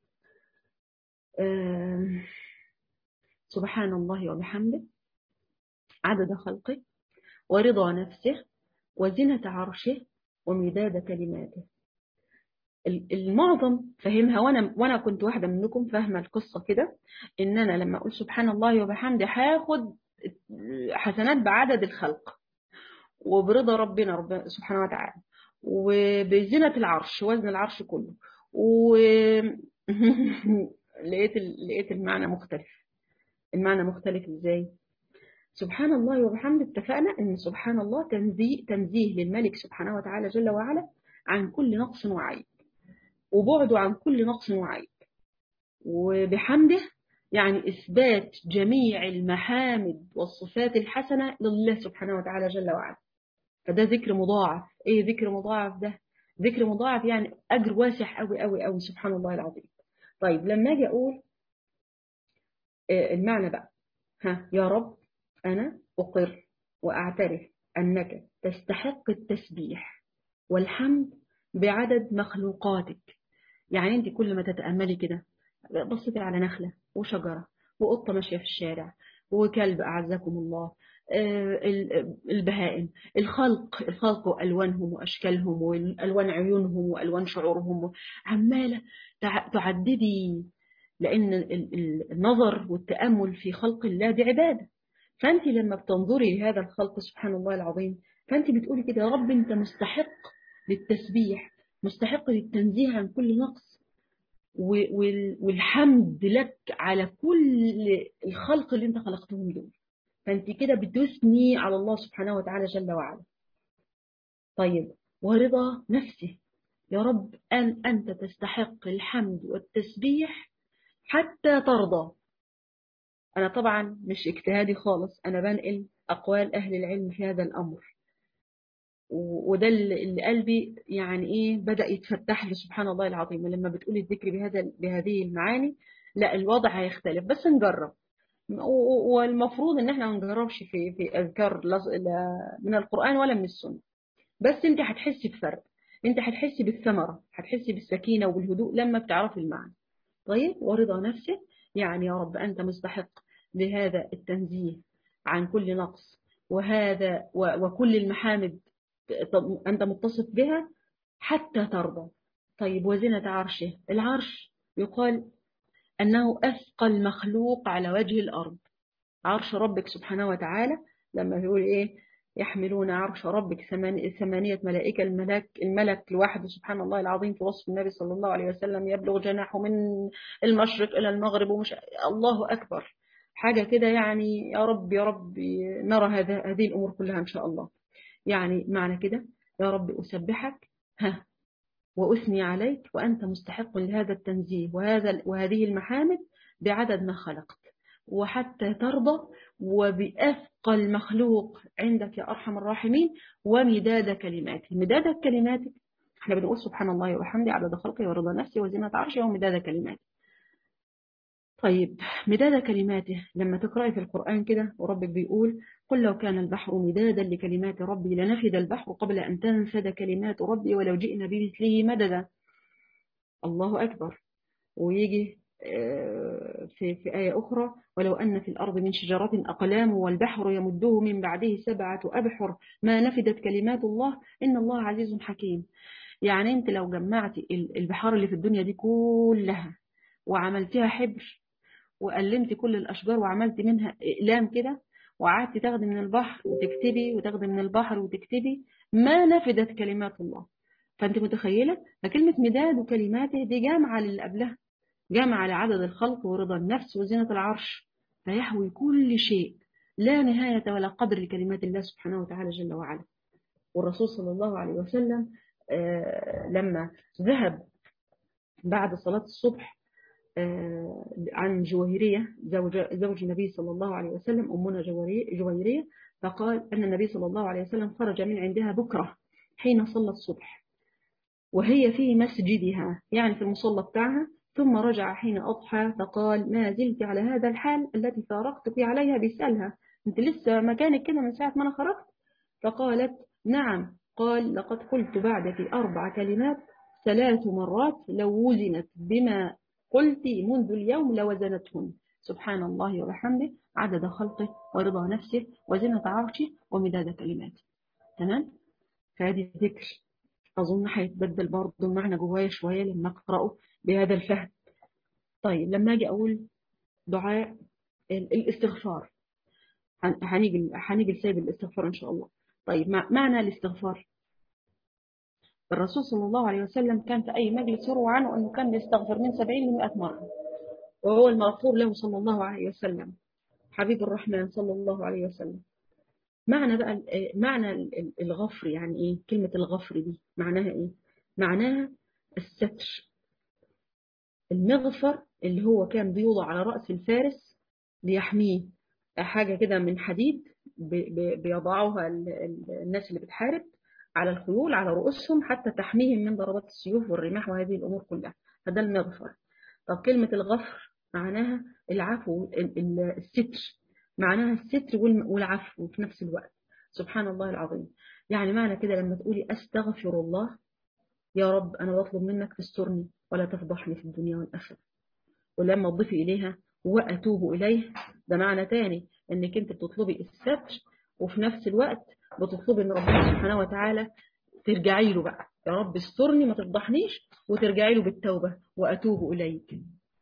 آه سبحان الله وبحمده عدد خلقه ورضا نفسه وزنة عرشه ومداد كلماته المعظم فهمها وانا وانا كنت واحده منكم فاهمه القصه كده ان انا لما اقول سبحان الله وبحمده هاخد حسنات بعدد الخلق وبرضا ربنا ربنا سبحانه وتعالى وبزنة العرش وزن العرش كله و لقيت لقيت المعنى مختلف المعنى مختلف ازاي سبحان الله وبحمده اتفقنا ان سبحان الله تنزيه تنزيه للملك سبحانه وتعالى جل وعلا عن كل نقص وعيب وبعده عن كل نقص وعيب وبحمده يعني إثبات جميع المحامد والصفات الحسنة لله سبحانه وتعالى جل وعلا فده ذكر مضاعف ايه ذكر مضاعف ده ذكر مضاعف يعني أجر واسع قوي قوي قوي سبحان الله العظيم طيب لما أجي أقول المعنى بقى ها يا رب أنا أقر وأعترف أنك تستحق التسبيح والحمد بعدد مخلوقاتك يعني انت كل ما تتأملي كده بصيتي على نخلة وشجرة وقطة ماشية في الشارع وكلب أعزكم الله البهائم الخلق الخلق وألوانهم وأشكالهم وألوان عيونهم وألوان شعورهم عمالة تعددي لأن النظر والتأمل في خلق الله دي عبادة فأنت لما بتنظري لهذا الخلق سبحان الله العظيم فأنت بتقولي كده يا رب أنت مستحق للتسبيح مستحق للتنزيه عن كل نقص والحمد لك على كل الخلق اللي انت خلقتهم دول فانت كده بتثني على الله سبحانه وتعالى جل وعلا طيب ورضا نفسه يا رب أن أنت تستحق الحمد والتسبيح حتى ترضى أنا طبعا مش اجتهادي خالص أنا بنقل أقوال أهل العلم في هذا الأمر وده اللي قلبي يعني ايه بدأ يتفتح لي سبحان الله العظيم لما بتقولي الذكر بهذا بهذه المعاني لا الوضع هيختلف بس نجرب والمفروض ان احنا ما نجربش في في اذكار من القرآن ولا من السنة بس انت هتحسي بفرق انت هتحسي بالثمرة هتحسي بالسكينة وبالهدوء لما بتعرفي المعنى طيب ورضا نفسه يعني يا رب انت مستحق لهذا التنزيه عن كل نقص وهذا وكل المحامد أنت متصف بها حتى ترضى طيب وزنة عرشه العرش يقال أنه أثقل مخلوق على وجه الأرض عرش ربك سبحانه وتعالى لما يقول إيه يحملون عرش ربك ثمانية ملائكة الملك الملك لوحده سبحان الله العظيم في وصف النبي صلى الله عليه وسلم يبلغ جناحه من المشرق إلى المغرب ومش الله أكبر حاجة كده يعني يا رب يا رب نرى هذا هذه الأمور كلها إن شاء الله يعني معنى كده يا رب أسبحك ها وأثني عليك وأنت مستحق لهذا التنزيه وهذا وهذه المحامد بعدد ما خلقت وحتى ترضى وبأثقل مخلوق عندك يا أرحم الراحمين ومداد كلماته مداد كلماتك احنا بنقول سبحان الله وبحمده عدد خلقه ورضا نفسه وزنة عرشه ومداد كلماته طيب مداد كلماته لما تقرأي في القرآن كده وربك بيقول قل لو كان البحر مدادا لكلمات ربي لنفد البحر قبل أن تنفد كلمات ربي ولو جئنا بمثله مددا الله أكبر ويجي في في آية أخرى ولو أن في الأرض من شجرة أقلام والبحر يمده من بعده سبعة أبحر ما نفدت كلمات الله إن الله عزيز حكيم يعني أنت لو جمعتي البحار اللي في الدنيا دي كلها وعملتها حبر وقلمت كل الأشجار وعملت منها إقلام كده وقعدت تاخدي من البحر وتكتبي وتاخدي من البحر وتكتبي ما نفدت كلمات الله فأنت متخيلة فكلمة مداد وكلماته دي جامعة للي قبلها جمع لعدد الخلق ورضا النفس وزينة العرش فيحوي كل شيء لا نهاية ولا قدر لكلمات الله سبحانه وتعالى جل وعلا والرسول صلى الله عليه وسلم لما ذهب بعد صلاة الصبح عن جويرية زوج, زوج النبي صلى الله عليه وسلم أمنا جويرية فقال أن النبي صلى الله عليه وسلم خرج من عندها بكرة حين صلى الصبح وهي في مسجدها يعني في المصلى بتاعها ثم رجع حين أضحى فقال ما زلت على هذا الحال التي فارقتك عليها بيسألها أنت لسه مكانك كده من ساعة ما أنا خرجت فقالت نعم قال لقد قلت بعدك أربع كلمات ثلاث مرات لو وزنت بما قلت منذ اليوم لوزنتهن سبحان الله وبحمده عدد خلقه ورضا نفسه وزنة عرشه ومداد كلماته تمام فهذه ذكر أظن هيتبدل برضه المعنى جوايا شوية لما أقرأه بهذا الفهم طيب لما أجي أقول دعاء الاستغفار هنيجي هنيجي لسبب الاستغفار إن شاء الله طيب معنى الاستغفار الرسول صلى الله عليه وسلم كان في أي مجلس يروى عنه أنه كان بيستغفر من 70 ل 100 مرة وهو المغفور له صلى الله عليه وسلم حبيب الرحمن صلى الله عليه وسلم معنى بقى معنى الغفر يعني ايه كلمة الغفر دي معناها ايه معناها الستر المغفر اللي هو كان بيوضع على رأس الفارس ليحميه حاجة كده من حديد بيضعوها الناس اللي بتحارب على الخيول على رؤوسهم حتى تحميهم من ضربات السيوف والرماح وهذه الأمور كلها فده المغفر طب كلمة الغفر معناها العفو الستر معناها الستر والعفو في نفس الوقت سبحان الله العظيم يعني معنى كده لما تقولي أستغفر الله يا رب أنا بطلب منك تسترني ولا تفضحني في الدنيا والآخرة ولما تضيفي إليها وأتوب إليه ده معنى تاني إنك أنت بتطلبي الستر وفي نفس الوقت بتطلبي إن ربنا سبحانه وتعالى ترجعي له بقى يا رب استرني ما تفضحنيش وترجعي له بالتوبة وأتوب إليك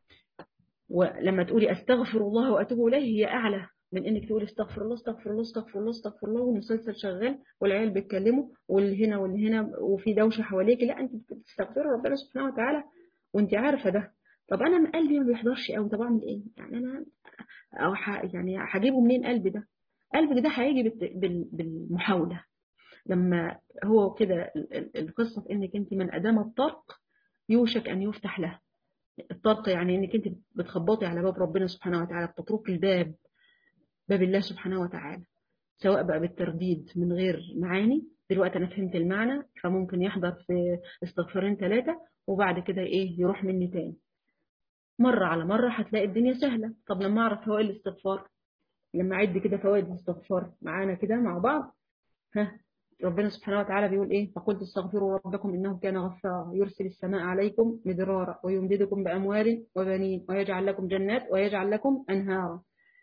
ولما تقولي أستغفر الله وأتوب إليه هي أعلى من انك تقولي استغفر الله استغفر الله استغفر الله استغفر الله والمسلسل شغال والعيال بيتكلموا واللي هنا واللي هنا وفي دوشه حواليك لا انت بتستغفري ربنا سبحانه وتعالى وانت عارفه ده طب انا من قلبي ما بيحضرش قوي طب اعمل ايه يعني انا او ح... يعني هجيبه منين قلبي ده قلبك ده هيجي بال... بالمحاوله لما هو كده القصه في انك انت من ادام الطرق يوشك ان يفتح له الطرق يعني انك انت بتخبطي على باب ربنا سبحانه وتعالى بتطرقي الباب باب الله سبحانه وتعالى سواء بقى بالترديد من غير معاني دلوقتي انا فهمت المعنى فممكن يحضر في استغفارين ثلاثة وبعد كده ايه يروح مني تاني مرة على مرة هتلاقي الدنيا سهلة طب لما اعرف فوائد الاستغفار لما اعد كده فوائد الاستغفار معانا كده مع بعض ها ربنا سبحانه وتعالى بيقول ايه فقلت استغفروا ربكم انه كان غفارا يرسل السماء عليكم مدرارا ويمددكم باموال وبنين ويجعل لكم جنات ويجعل لكم انهارا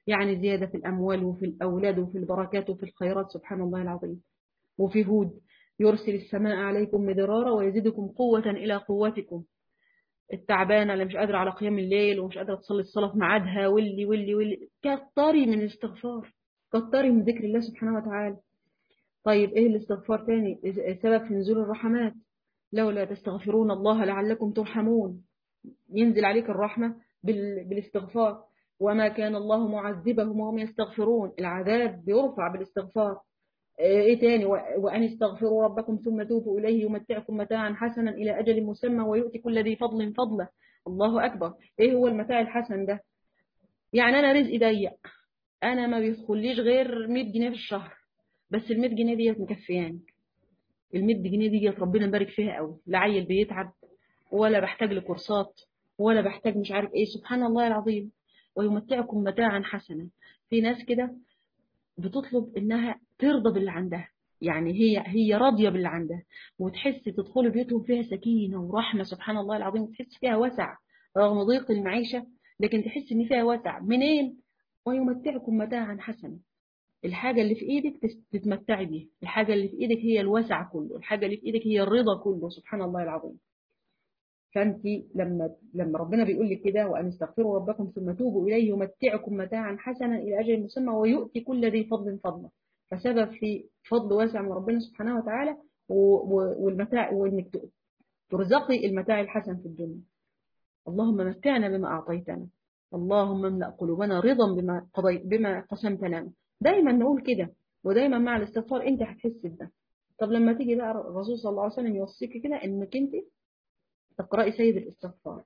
يعني زيادة في الأموال وفي الأولاد وفي البركات وفي الخيرات سبحان الله العظيم وفي هود يرسل السماء عليكم مدرارا ويزيدكم قوة إلى قوتكم التعبانة اللي مش قادرة على قيام الليل ومش قادرة تصلي الصلاة في ميعادها واللي واللي واللي كتري من الاستغفار كتري من ذكر الله سبحانه وتعالى طيب ايه الاستغفار تاني سبب في نزول الرحمات لولا تستغفرون الله لعلكم ترحمون ينزل عليك الرحمة بالاستغفار وما كان الله معذبهم وهم يستغفرون العذاب بيرفع بالاستغفار ايه تاني وان استغفروا ربكم ثم توبوا اليه يمتعكم متاعا حسنا الى اجل مسمى ويؤتي كل ذي فضل فضله الله اكبر ايه هو المتاع الحسن ده يعني انا رزقي ضيق انا ما بيدخليش غير 100 جنيه في الشهر بس ال 100 جنيه ديت مكفياني ال 100 جنيه ديت ربنا مبارك فيها قوي لا عيل بيتعب ولا بحتاج لكورسات ولا بحتاج مش عارف ايه سبحان الله العظيم ويمتعكم متاعا حسنا في ناس كده بتطلب انها ترضى باللي عندها يعني هي هي راضيه باللي عندها وتحس تدخل بيوتهم فيها سكينه ورحمه سبحان الله العظيم وتحس فيها وسع رغم ضيق المعيشه لكن تحس ان فيها وسع منين ويمتعكم متاعا حسنا الحاجه اللي في ايدك تتمتعي بيها الحاجه اللي في ايدك هي الوسع كله الحاجه اللي في ايدك هي الرضا كله سبحان الله العظيم فانت لما لما ربنا بيقول لك كده وان استغفروا ربكم ثم توبوا اليه يمتعكم متاعا حسنا الى اجل مسمى ويؤتي كل ذي فضل فضله فسبب في فضل واسع من ربنا سبحانه وتعالى والمتاع وانك ترزقي المتاع الحسن في الدنيا اللهم متعنا بما اعطيتنا اللهم املا قلوبنا رضا بما قضي بما قسمت لنا دايما نقول كده ودايما مع الاستغفار انت هتحس بده طب لما تيجي بقى الرسول صلى الله عليه وسلم يوصيك كده انك انت تقرأي سيد الاستغفار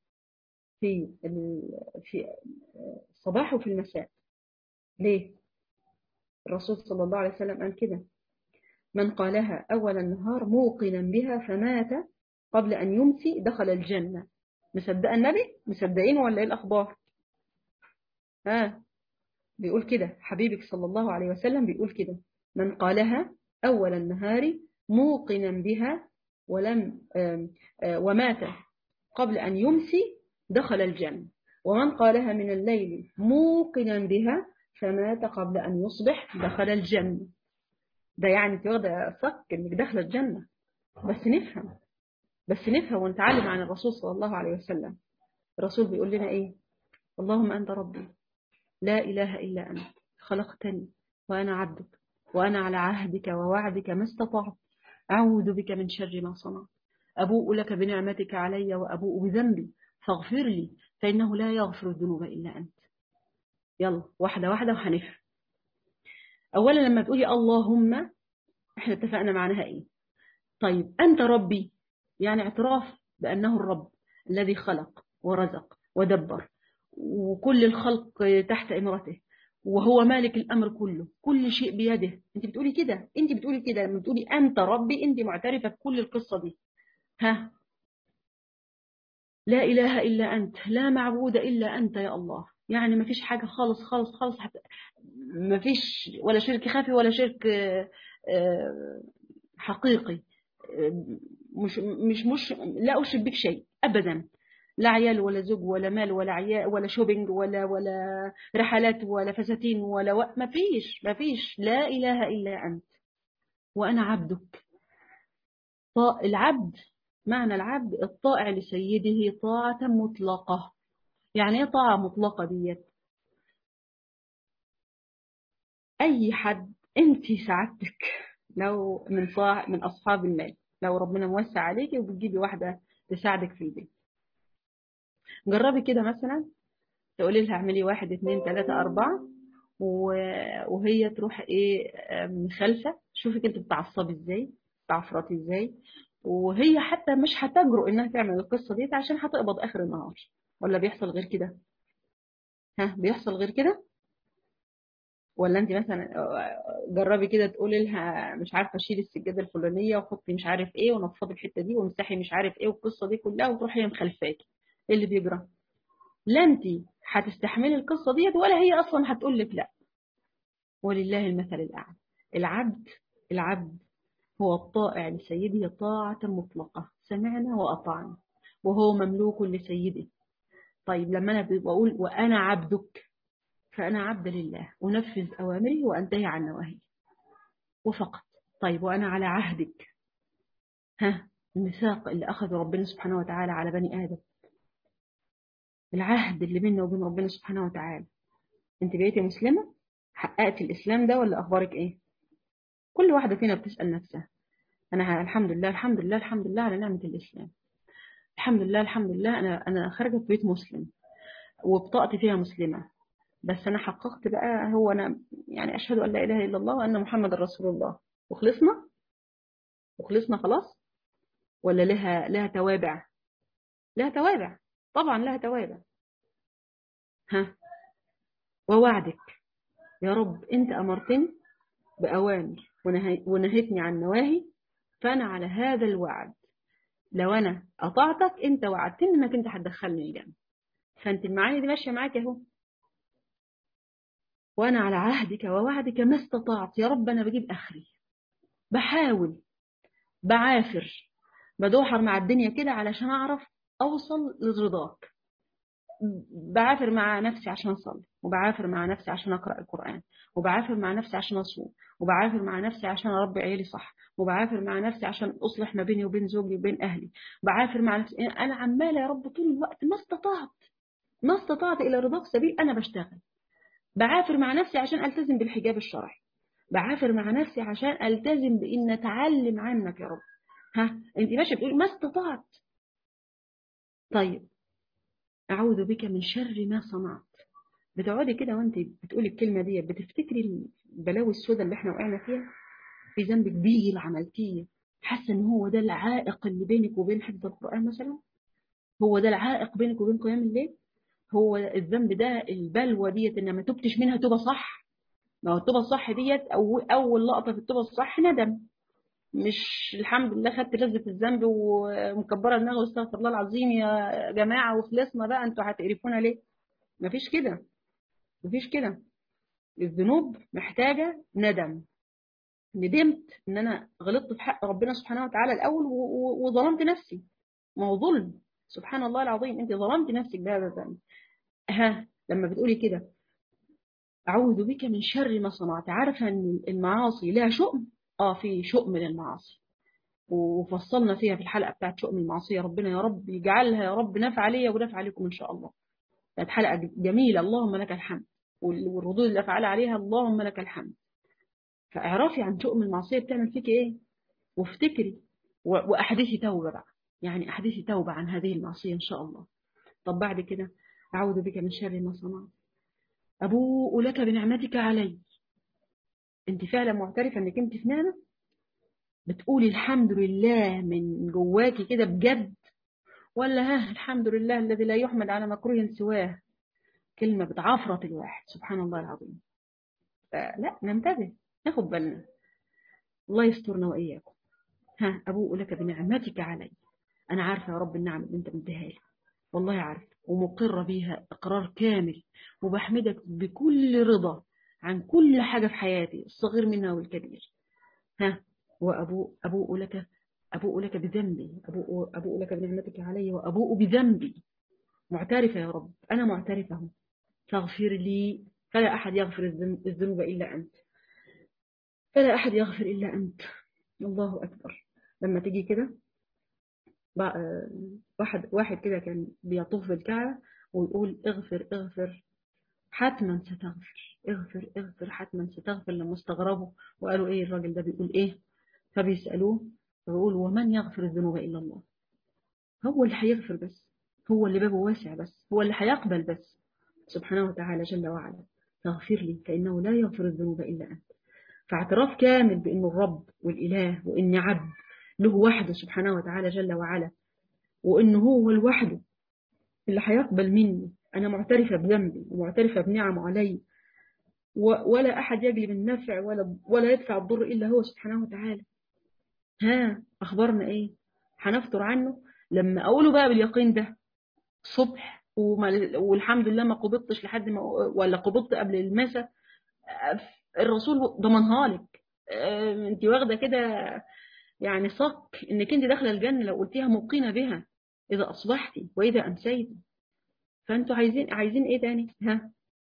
في في الصباح وفي المساء ليه الرسول صلى الله عليه وسلم قال كده من قالها أول النهار موقنا بها فمات قبل أن يمسي دخل الجنة مصدق النبي مصدقين ولا إيه الأخبار ها بيقول كده حبيبك صلى الله عليه وسلم بيقول كده من قالها أول النهار موقنا بها ولم ومات قبل أن يمسي دخل الجنة ومن قالها من الليل موقنا بها فمات قبل أن يصبح دخل الجنة ده يعني تواخد صك انك داخله الجنة بس نفهم بس نفهم ونتعلم عن الرسول صلى الله عليه وسلم الرسول بيقول لنا ايه اللهم أنت ربي لا إله إلا أنت خلقتني وأنا عبدك وأنا على عهدك ووعدك ما استطعت أعوذ بك من شر ما صنعت أبوء لك بنعمتك علي وأبوء بذنبي فاغفر لي فإنه لا يغفر الذنوب إلا أنت يلا واحدة واحدة وهنفهم أولا لما تقولي اللهم احنا اتفقنا معناها ايه طيب أنت ربي يعني اعتراف بأنه الرب الذي خلق ورزق ودبر وكل الخلق تحت إمرته وهو مالك الأمر كله كل شيء بيده انت بتقولي كده انت بتقولي كده لما بتقولي أنت ربي انت معترفة بكل القصة دي ها لا إله إلا أنت لا معبود إلا أنت يا الله يعني ما فيش حاجة خالص خالص خالص حتى ما فيش ولا شرك خفي ولا شرك حقيقي مش مش مش لا أشرك بك شيء أبدا لا عيال ولا زوج ولا مال ولا عيال ولا شوبينج ولا ولا رحلات ولا فساتين ولا و... ما فيش ما فيش لا إله إلا أنت وأنا عبدك العبد معنى العبد الطائع لسيده طاعة مطلقة يعني ايه طاعة مطلقة ديت أي حد أنت سعادتك لو من صاع من أصحاب المال لو ربنا موسع عليكي وبتجيبي واحدة تساعدك في البيت جربي كده مثلا تقولي لها اعملي واحد اتنين تلاتة أربعة وهي تروح ايه مخالفة شوفي انت بتعصبي ازاي بتعفرطي ازاي وهي حتى مش هتجرؤ انها تعمل القصة ديت عشان هتقبض اخر النهار ولا بيحصل غير كده ها بيحصل غير كده ولا انت مثلا جربي كده تقولي لها مش عارفه شيلي السجاده الفلانيه وحطي مش عارف ايه ونفضي الحته دي وامسحي مش عارف ايه والقصه دي كلها وتروحي مخلفاكي ايه اللي بيجرى لا انت هتستحملي القصه ديت ولا هي اصلا هتقول لك لا ولله المثل الاعلى العبد العبد هو الطائع لسيده طاعة مطلقة سمعنا وأطعنا وهو مملوك لسيده طيب لما أنا بقول وأنا عبدك فأنا عبد لله أنفذ أوامري وأنتهي عن نواهي وفقط طيب وأنا على عهدك ها الميثاق اللي أخذه ربنا سبحانه وتعالى على بني آدم العهد اللي بيننا وبين ربنا سبحانه وتعالى انت بقيتي مسلمة حققتي الإسلام ده ولا أخبارك إيه كل واحدة فينا بتسأل نفسها أنا الحمد لله الحمد لله الحمد لله على نعمة الإسلام الحمد لله الحمد لله أنا أنا خارجة في بيت مسلم وبطاقتي فيها مسلمة بس أنا حققت بقى هو أنا يعني أشهد أن لا إله إلا الله وأن محمد رسول الله وخلصنا وخلصنا خلاص ولا لها لها توابع لها توابع طبعا لها توابع ها ووعدك يا رب أنت أمرتني بأوامر ونهيتني عن نواهي فأنا على هذا الوعد لو أنا أطعتك أنت وعدتني أنك أنت هتدخلني الجنة فأنت المعاني دي ماشية معاك أهو وأنا على عهدك ووعدك ما استطعت يا رب أنا بجيب آخري بحاول بعافر بدوحر مع الدنيا كده علشان أعرف أوصل لرضاك بعافر مع نفسي عشان أصلي وبعافر مع نفسي عشان أقرأ القرآن وبعافر مع نفسي عشان أصوم وبعافر مع نفسي عشان أربي عيالي صح وبعافر مع نفسي عشان أصلح ما بيني وبين زوجي وبين أهلي بعافر مع نفسي أنا عمالة يا رب طول الوقت ما استطعت ما استطعت إلى رضاك سبيل أنا بشتغل بعافر مع نفسي عشان ألتزم بالحجاب الشرعي بعافر مع نفسي عشان ألتزم بإن أتعلم عنك يا رب ها أنت ماشية بتقول ما استطعت طيب أعوذ بك من شر ما صنعت بتقعدي كده وانت بتقولي الكلمة دي بتفتكري البلاوي السوداء اللي احنا وقعنا فيها في ذنب كبير عملتيه حاسة ان هو ده العائق اللي بينك وبين حفظ القرآن مثلا هو ده العائق بينك وبين قيام الليل هو الذنب ده البلوى ديت ان ما تبتش منها توبة صح ما هو التوبة الصح ديت أو أول لقطة في التوبة الصح ندم مش الحمد لله خدت لذة الذنب ومكبرة دماغي واستغفر الله العظيم يا جماعة وخلصنا بقى انتوا هتقرفونا ليه؟ مفيش كده مفيش كده الذنوب محتاجة ندم ندمت ان انا غلطت في حق ربنا سبحانه وتعالى الاول وظلمت نفسي ما هو ظلم سبحان الله العظيم انت ظلمت نفسك بهذا الذنب ها لما بتقولي كده أعوذ بك من شر ما صنعت عارفة أن المعاصي لها شؤم آه في شؤم للمعاصي وفصلنا فيها في الحلقة بتاعت شؤم المعصية ربنا يا رب يجعلها يا رب نفع ليا ونفع عليكم إن شاء الله كانت حلقة جميلة اللهم لك الحمد والردود اللي أفعل عليها اللهم لك الحمد فاعرفي عن شؤم المعصية بتعمل فيك إيه وافتكري وأحدثي توبة بقى يعني أحدثي توبة عن هذه المعصية إن شاء الله طب بعد كده أعوذ بك من شر ما صنعت أبوء لك بنعمتك علي أنت فعلا معترفة أنك أنت في نعمة بتقولي الحمد لله من جواكي كده بجد ولا ها الحمد لله الذي لا يحمد على مكروه سواه كلمة بتعفرط الواحد سبحان الله العظيم لا ننتبه ناخد بالنا الله يسترنا وإياكم ها أبوء لك بنعمتك علي أنا عارفة يا رب النعم اللي أنت مديها لي والله عارف ومقرة بيها إقرار كامل وبحمدك بكل رضا عن كل حاجة في حياتي الصغير منها والكبير ها وأبوء أبوء لك أبوء لك بذنبي أبوء, أبوء لك بنعمتك علي وأبوء بذنبي معترفة يا رب أنا معترفة فاغفر لي فلا أحد يغفر الذنوب إلا أنت فلا أحد يغفر إلا أنت الله أكبر لما تيجي كده واحد واحد كده كان بيطوف بالكعبة ويقول اغفر اغفر حتما ستغفر اغفر اغفر حتما ستغفر لما استغربوا وقالوا ايه الراجل ده بيقول ايه فبيسألوه فبيقول ومن يغفر الذنوب إلا الله هو اللي هيغفر بس هو اللي بابه واسع بس هو اللي هيقبل بس سبحانه وتعالى جل وعلا فاغفر لي فإنه لا يغفر الذنوب إلا أنت فاعتراف كامل بأنه الرب والإله وإني عبد له وحده سبحانه وتعالى جل وعلا وإنه هو الوحده اللي هيقبل مني أنا معترفة بذنبي ومعترفة بنعمه علي ولا أحد يجلب النفع ولا ولا يدفع الضر إلا هو سبحانه وتعالى ها أخبرنا إيه هنفطر عنه لما أقوله بقى باليقين ده صبح والحمد لله ما قبضتش لحد ما ولا قبضت قبل المساء الرسول ضمنها لك انت واخده كده يعني صك انك انت داخله الجنه لو قلتيها موقنه بها اذا اصبحتي واذا امسيتي فانتوا عايزين عايزين ايه تاني ها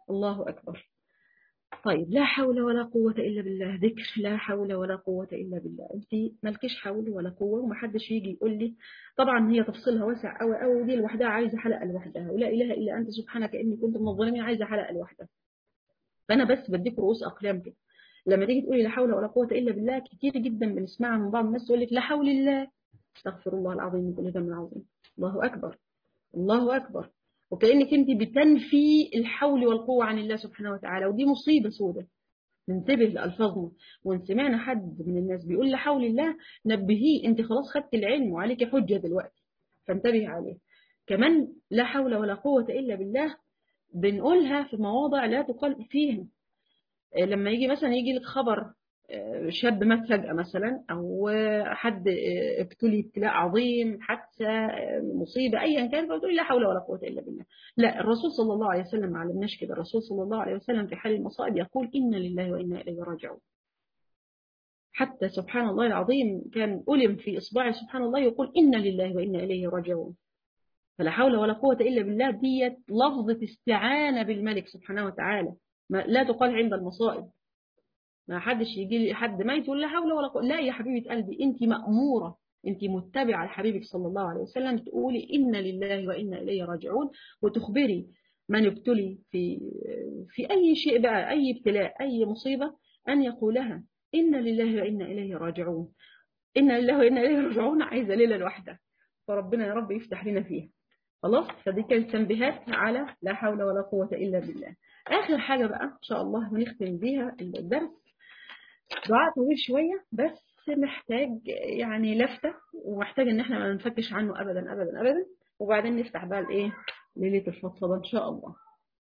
الله أكبر طيب لا حول ولا قوة إلا بالله ذكر لا حول ولا قوة إلا بالله أنت مالكش حول ولا قوة ومحدش يجي يقول لي طبعا هي تفصيلها واسع قوي قوي ودي لوحدها عايزة حلقة لوحدها ولا إله إلا أنت سبحانك إني كنت من الظالمين عايزة حلقة لوحدها فأنا بس بديك رؤوس أقلام كده لما تيجي تقولي لا حول ولا قوة إلا بالله كتير جدا بنسمعها من بعض الناس تقول لك لا حول الله استغفر الله العظيم من كل ذنب العظيم الله أكبر الله أكبر وكأنك أنت بتنفي الحول والقوة عن الله سبحانه وتعالى ودي مصيبة سودة ننتبه لألفاظنا وإن سمعنا حد من الناس بيقول لا حول الله نبهيه أنت خلاص خدت العلم وعليك حجة دلوقتي فانتبه عليه كمان لا حول ولا قوة إلا بالله بنقولها في مواضع لا تقال فيها لما يجي مثلا يجي لك خبر شاب مات فجأة مثلا أو حد ابتلي ابتلاء عظيم حادثة مصيبة أيا كان فتقول لا حول ولا قوة إلا بالله لا الرسول صلى الله عليه وسلم ما علمناش كده الرسول صلى الله عليه وسلم في حال المصائب يقول إنا لله وإنا إليه راجعون حتى سبحان الله العظيم كان ألم في إصبعه سبحان الله يقول إنا لله وإنا إليه راجعون فلا حول ولا قوة إلا بالله ديت لفظة استعانة بالملك سبحانه وتعالى ما لا تقال عند المصائب ما حدش يجي لي حد ميت يقول لا حول ولا قوه لا يا حبيبه قلبي انت ماموره انت متبعه لحبيبك صلى الله عليه وسلم تقولي انا لله وانا اليه راجعون وتخبري من ابتلي في في اي شيء بقى اي ابتلاء اي مصيبه ان يقولها انا لله وانا اليه راجعون انا لله وانا اليه راجعون عايزه ليله لوحدها فربنا يا رب يفتح لنا فيها خلاص فدي كانت تنبيهات على لا حول ولا قوه الا بالله اخر حاجه بقى ان شاء الله ونختم بيها الدرس دعاء طويل شوية بس محتاج يعني لفتة ومحتاج ان احنا ما ننفكش عنه ابدا ابدا ابدا وبعدين نفتح بقى الايه ليلة الفضفضة ان شاء الله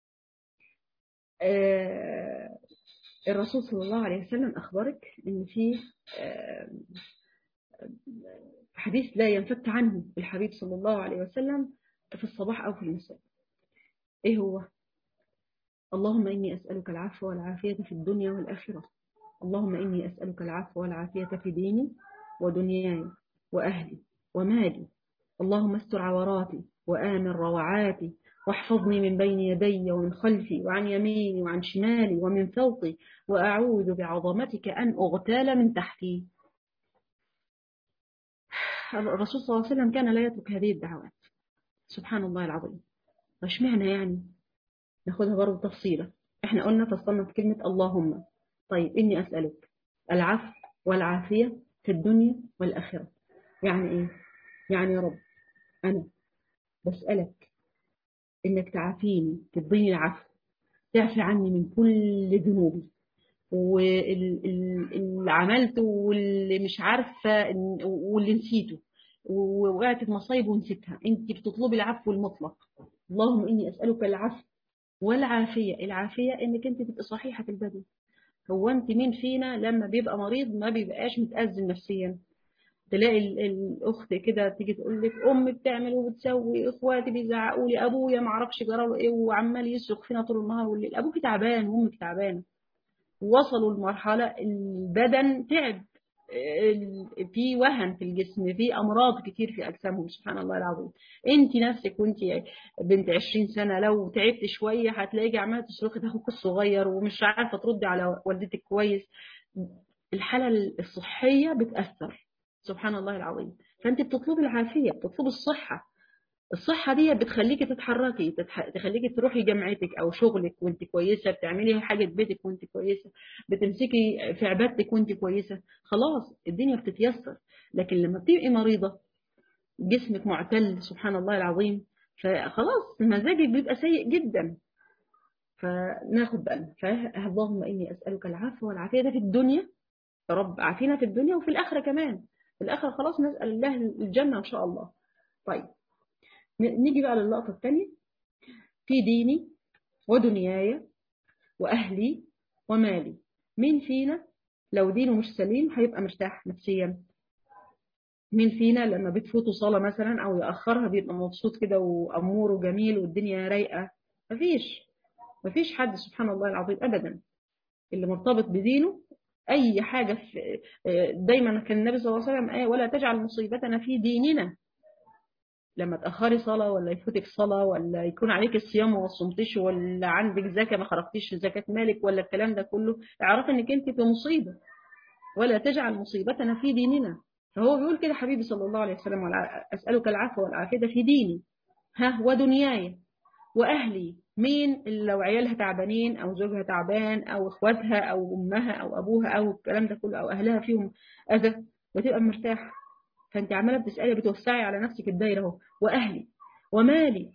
آه الرسول صلى الله عليه وسلم اخبرك ان في آه حديث لا ينفك عنه الحبيب صلى الله عليه وسلم في الصباح او في المساء ايه هو اللهم اني اسالك العفو والعافيه في الدنيا والاخره اللهم إني أسألك العفو والعافية في ديني ودنياي وأهلي ومالي اللهم استر عوراتي وآمن روعاتي واحفظني من بين يدي ومن خلفي وعن يميني وعن شمالي ومن فوقي وأعوذ بعظمتك أن أغتال من تحتي الرسول صلى الله عليه وسلم كان لا يترك هذه الدعوات سبحان الله العظيم مش معنى يعني ناخدها برضه تفصيلة احنا قلنا فصلنا في كلمة اللهم طيب إني أسألك العفو والعافية في الدنيا والآخرة يعني إيه؟ يعني يا رب أنا بسألك إنك تعافيني تديني العفو تعفي عني من كل ذنوبي واللي عملته واللي مش عارفة واللي نسيته ووقعت في مصايب ونسيتها انت بتطلبي العفو المطلق اللهم اني اسالك العفو والعافيه العافيه انك انت تبقي صحيحه البدن هو انت مين فينا لما بيبقى مريض ما بيبقاش متأذن نفسيا تلاقي الاخت كده تيجي تقول لك امي بتعمل وبتسوي اخواتي بيزعقوا لي ابويا ما اعرفش جرى له ايه وعمال يصرخ فينا طول النهار والليل ابوك تعبان وامك تعبانه وصلوا لمرحله البدن تعب في وهن في الجسم في امراض كتير في اجسامهم سبحان الله العظيم انت نفسك وانت بنت 20 سنه لو تعبت شويه هتلاقيكي عماله تصرخي تاخوك الصغير ومش عارفه تردي على والدتك كويس الحاله الصحيه بتاثر سبحان الله العظيم فانت بتطلبي العافيه بتطلبي الصحه الصحة دي بتخليكي تتحركي تتح... تخليكي تروحي جامعتك أو شغلك وانت كويسة بتعملي حاجة بيتك وانت كويسة بتمسكي في عبادتك وانت كويسة خلاص الدنيا بتتيسر لكن لما بتبقي مريضة جسمك معتل سبحان الله العظيم فخلاص مزاجك بيبقى سيء جدا فناخد بالنا فاللهم إني أسألك العفو والعافية ده في الدنيا يا رب عافينا في الدنيا وفي الآخرة كمان في الآخرة خلاص نسأل الله الجنة إن شاء الله طيب نيجي بقى للقطة الثانية في ديني ودنياي وأهلي ومالي مين فينا لو دينه مش سليم هيبقى مرتاح نفسيا مين فينا لما بتفوته صلاة مثلا أو يأخرها بيبقى مبسوط كده وأمور وجميل والدنيا رايقة مفيش مفيش حد سبحان الله العظيم أبدا اللي مرتبط بدينه أي حاجة في دايما كان النبي صلى الله عليه وسلم ولا تجعل مصيبتنا في ديننا لما تأخري صلاة ولا يفوتك صلاة ولا يكون عليك الصيام وما صمتش ولا عندك زكاة ما خرجتيش زكاة مالك ولا الكلام ده كله اعرفي انك انت في مصيبة ولا تجعل مصيبتنا في ديننا فهو بيقول كده حبيبي صلى الله عليه وسلم أسألك العفو والعافية في ديني ها ودنياي وأهلي مين اللي لو عيالها تعبانين أو زوجها تعبان أو إخواتها أو أمها أو أبوها أو الكلام ده كله أو أهلها فيهم أذى وتبقى مرتاحة فأنت عمالة بتسألي بتوسعي على نفسك الدايرة اهو وأهلي ومالي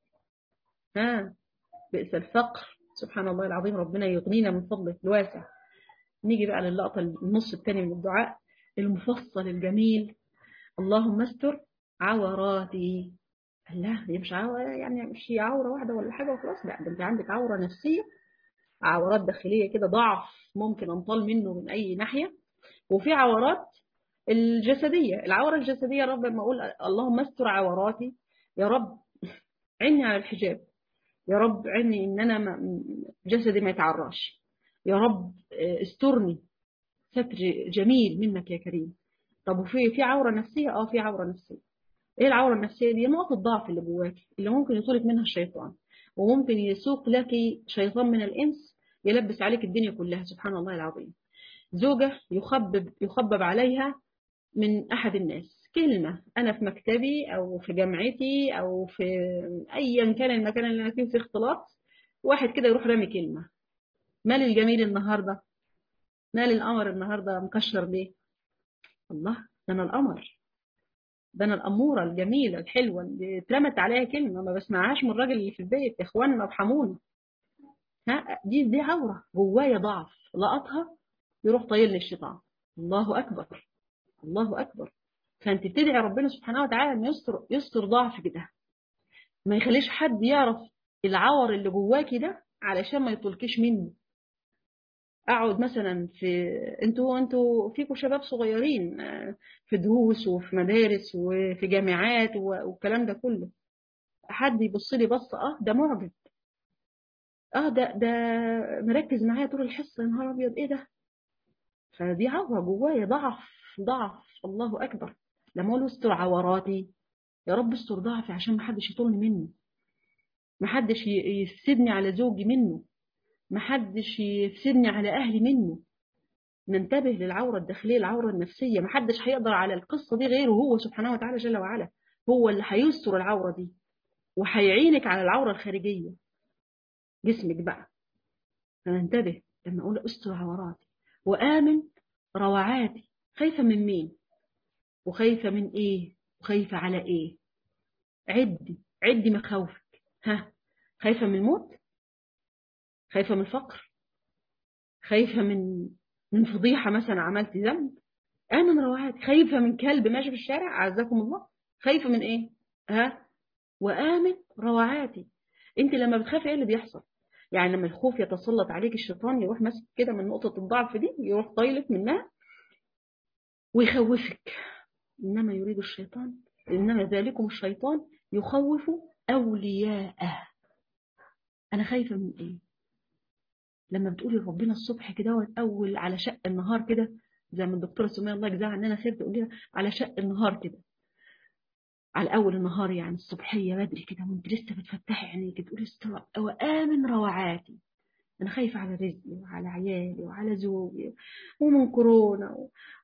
ها بئس الفقر سبحان الله العظيم ربنا يغنينا من فضله الواسع نيجي بقى للقطة النص الثاني من الدعاء المفصل الجميل اللهم استر عوراتي لا دي مش عورة يعني مش هي عورة واحدة ولا حاجة وخلاص لا ده انت عندك عورة نفسية عورات داخلية كده ضعف ممكن انطال منه من أي ناحية وفي عورات الجسدية العورة الجسدية يا رب لما أقول اللهم استر عوراتي يا رب عني على الحجاب يا رب عني إن أنا جسدي ما يتعراش يا رب استرني ستر جميل منك يا كريم طب وفي في عورة نفسية اه في عورة نفسية ايه العورة النفسية دي نقط الضعف اللي جواك اللي ممكن يطولك منها الشيطان وممكن يسوق لك شيطان من الإنس يلبس عليك الدنيا كلها سبحان الله العظيم زوجة يخبب يخبب عليها من أحد الناس كلمة أنا في مكتبي أو في جامعتي أو في أيا كان المكان اللي أنا فيه في اختلاط واحد كده يروح رامي كلمة مال الجميل النهاردة مال القمر النهاردة مكشر ليه الله ده أنا القمر ده أنا الأمورة الجميلة الحلوة اللي اترمت عليها كلمة ما بسمعهاش من الراجل اللي في البيت يا إخواننا ارحمونا ها دي دي عورة جوايا ضعف لقطها يروح طايلني الشيطان الله أكبر الله أكبر فأنت بتدعي ربنا سبحانه وتعالى أن يستر, يستر ضعفك ده ما يخليش حد يعرف العور اللي جواكي ده علشان ما يطلكيش منه اقعد مثلا في انتوا انتوا فيكم شباب صغيرين في دروس وفي مدارس وفي جامعات والكلام ده كله حد يبص لي بص اه ده معجب اه ده ده مركز معايا طول الحصه يا نهار ابيض ايه ده فدي عوره جوايا ضعف ضعف الله اكبر لما اقول استر عوراتي يا رب استر ضعفي عشان ما حدش يطولني منه ما حدش يفسدني على زوجي منه ما حدش يفسدني على أهلي منه ننتبه للعورة الداخلية العورة النفسية ما حدش هيقدر على القصة دي غيره هو سبحانه وتعالى جل وعلا هو اللي هيستر العورة دي وهيعينك على العورة الخارجية جسمك بقى فننتبه لما أقول استر عوراتي وآمن روعاتي خايفة من مين وخايفة من إيه وخايفة على إيه عدي عدي مخاوفك ها خايفة من الموت خايفة من الفقر خايفة من من فضيحة مثلا عملت ذنب أنا من روعات خايفة من كلب ماشي في الشارع أعزكم الله خايفة من إيه ها وآمن روعاتي أنت لما بتخافي إيه اللي بيحصل يعني لما الخوف يتسلط عليك الشيطان يروح ماسك كده من نقطة الضعف دي يروح طايلك منها ويخوفك إنما يريد الشيطان إنما ذلكم الشيطان يخوف أولياءه أنا خايفة من إيه لما بتقولي ربنا الصبح كده اول على شق النهار كده زي ما الدكتوره سميه الله يجزاها عننا خير تقول لها على شق النهار كده على اول النهار يعني الصبحيه بدري كده وانت لسه بتفتحي عينيك تقولي وامن روعاتي انا خايفه على رزقي وعلى عيالي وعلى زوجي ومن كورونا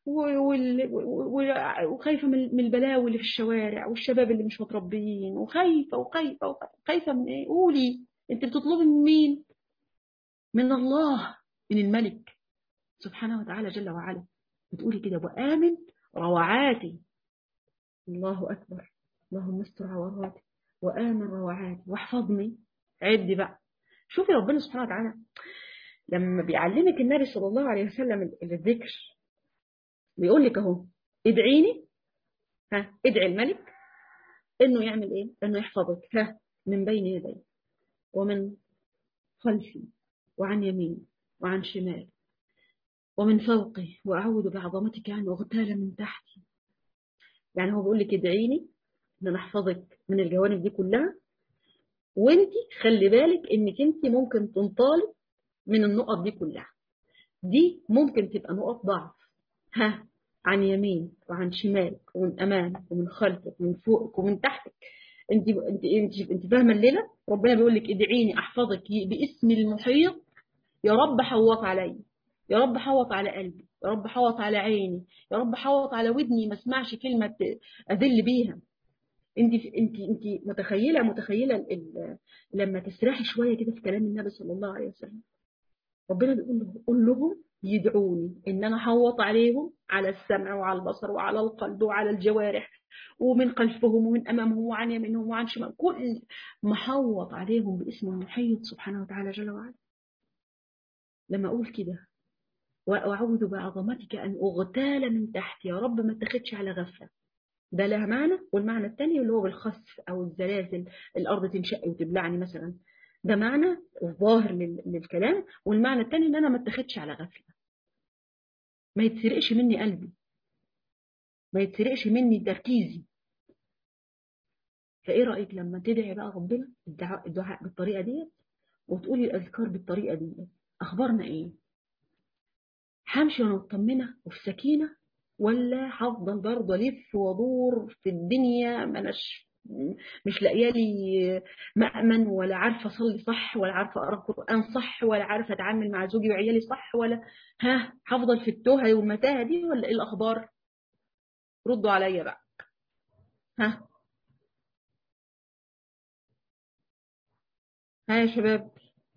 وخايفه من البلاوي اللي في الشوارع والشباب اللي مش متربيين وخايفه وخايفه وخايفه من ايه قولي انت بتطلبي من مين من الله من الملك سبحانه وتعالى جل وعلا بتقولي كده وآمن روعاتي الله أكبر اللهم استر عوراتي وآمن روعاتي واحفظني عدي بقى شوفي ربنا سبحانه وتعالى لما بيعلمك النبي صلى الله عليه وسلم الذكر بيقول لك اهو ادعيني ها ادعي الملك انه يعمل ايه انه يحفظك ها من بين يدي ومن خلفي وعن يمين وعن شمال ومن فوقي وأعوذ بعظمتك أن أغتال من تحتي يعني هو بيقول لك ادعيني ان انا احفظك من الجوانب دي كلها وانت خلي بالك انك انت ممكن تنطالي من النقط دي كلها دي ممكن تبقى نقط ضعف ها عن يمين وعن شمال ومن امامك ومن خلفك ومن فوقك ومن تحتك انت انت انت انت فاهمه الليله ربنا بيقول لك ادعيني احفظك باسم المحيط يا رب حوط علي يا رب حوط على قلبي يا رب حوط على عيني يا رب حوط على ودني ما اسمعش كلمه اذل بيها انت انت انت متخيله متخيله ال... لما تسرحي شويه كده في كلام النبي صلى الله عليه وسلم ربنا بيقول له قول لهم يدعوني ان انا حوط عليهم على السمع وعلى البصر وعلى القلب وعلى الجوارح ومن خلفهم ومن امامهم وعن يمينهم وعن شمال كل محوط عليهم باسم المحيط سبحانه وتعالى جل وعلا لما اقول كده واعوذ بعظمتك ان اغتال من تحت يا رب ما اتخذش على غفله ده لها معنى والمعنى الثاني اللي هو بالخسف او الزلازل الارض تنشق وتبلعني مثلا ده معنى الظاهر للكلام والمعنى الثاني ان انا ما اتخذش على غفله ما يتسرقش مني قلبي ما يتسرقش مني تركيزي فايه رايك لما تدعي بقى ربنا الدعاء, الدعاء بالطريقه ديت وتقولي الاذكار بالطريقه ديت اخبارنا ايه همشي وانا مطمنه وفي سكينه ولا هفضل برضه الف وادور في الدنيا ما اناش مش لاقيه لي مأمن ولا عارفه اصلي صح ولا عارفه اقرا قران صح ولا عارفه اتعامل مع زوجي وعيالي صح ولا ها هفضل في التوهه والمتاهه دي ولا ايه الاخبار ردوا عليا بقى ها ها يا شباب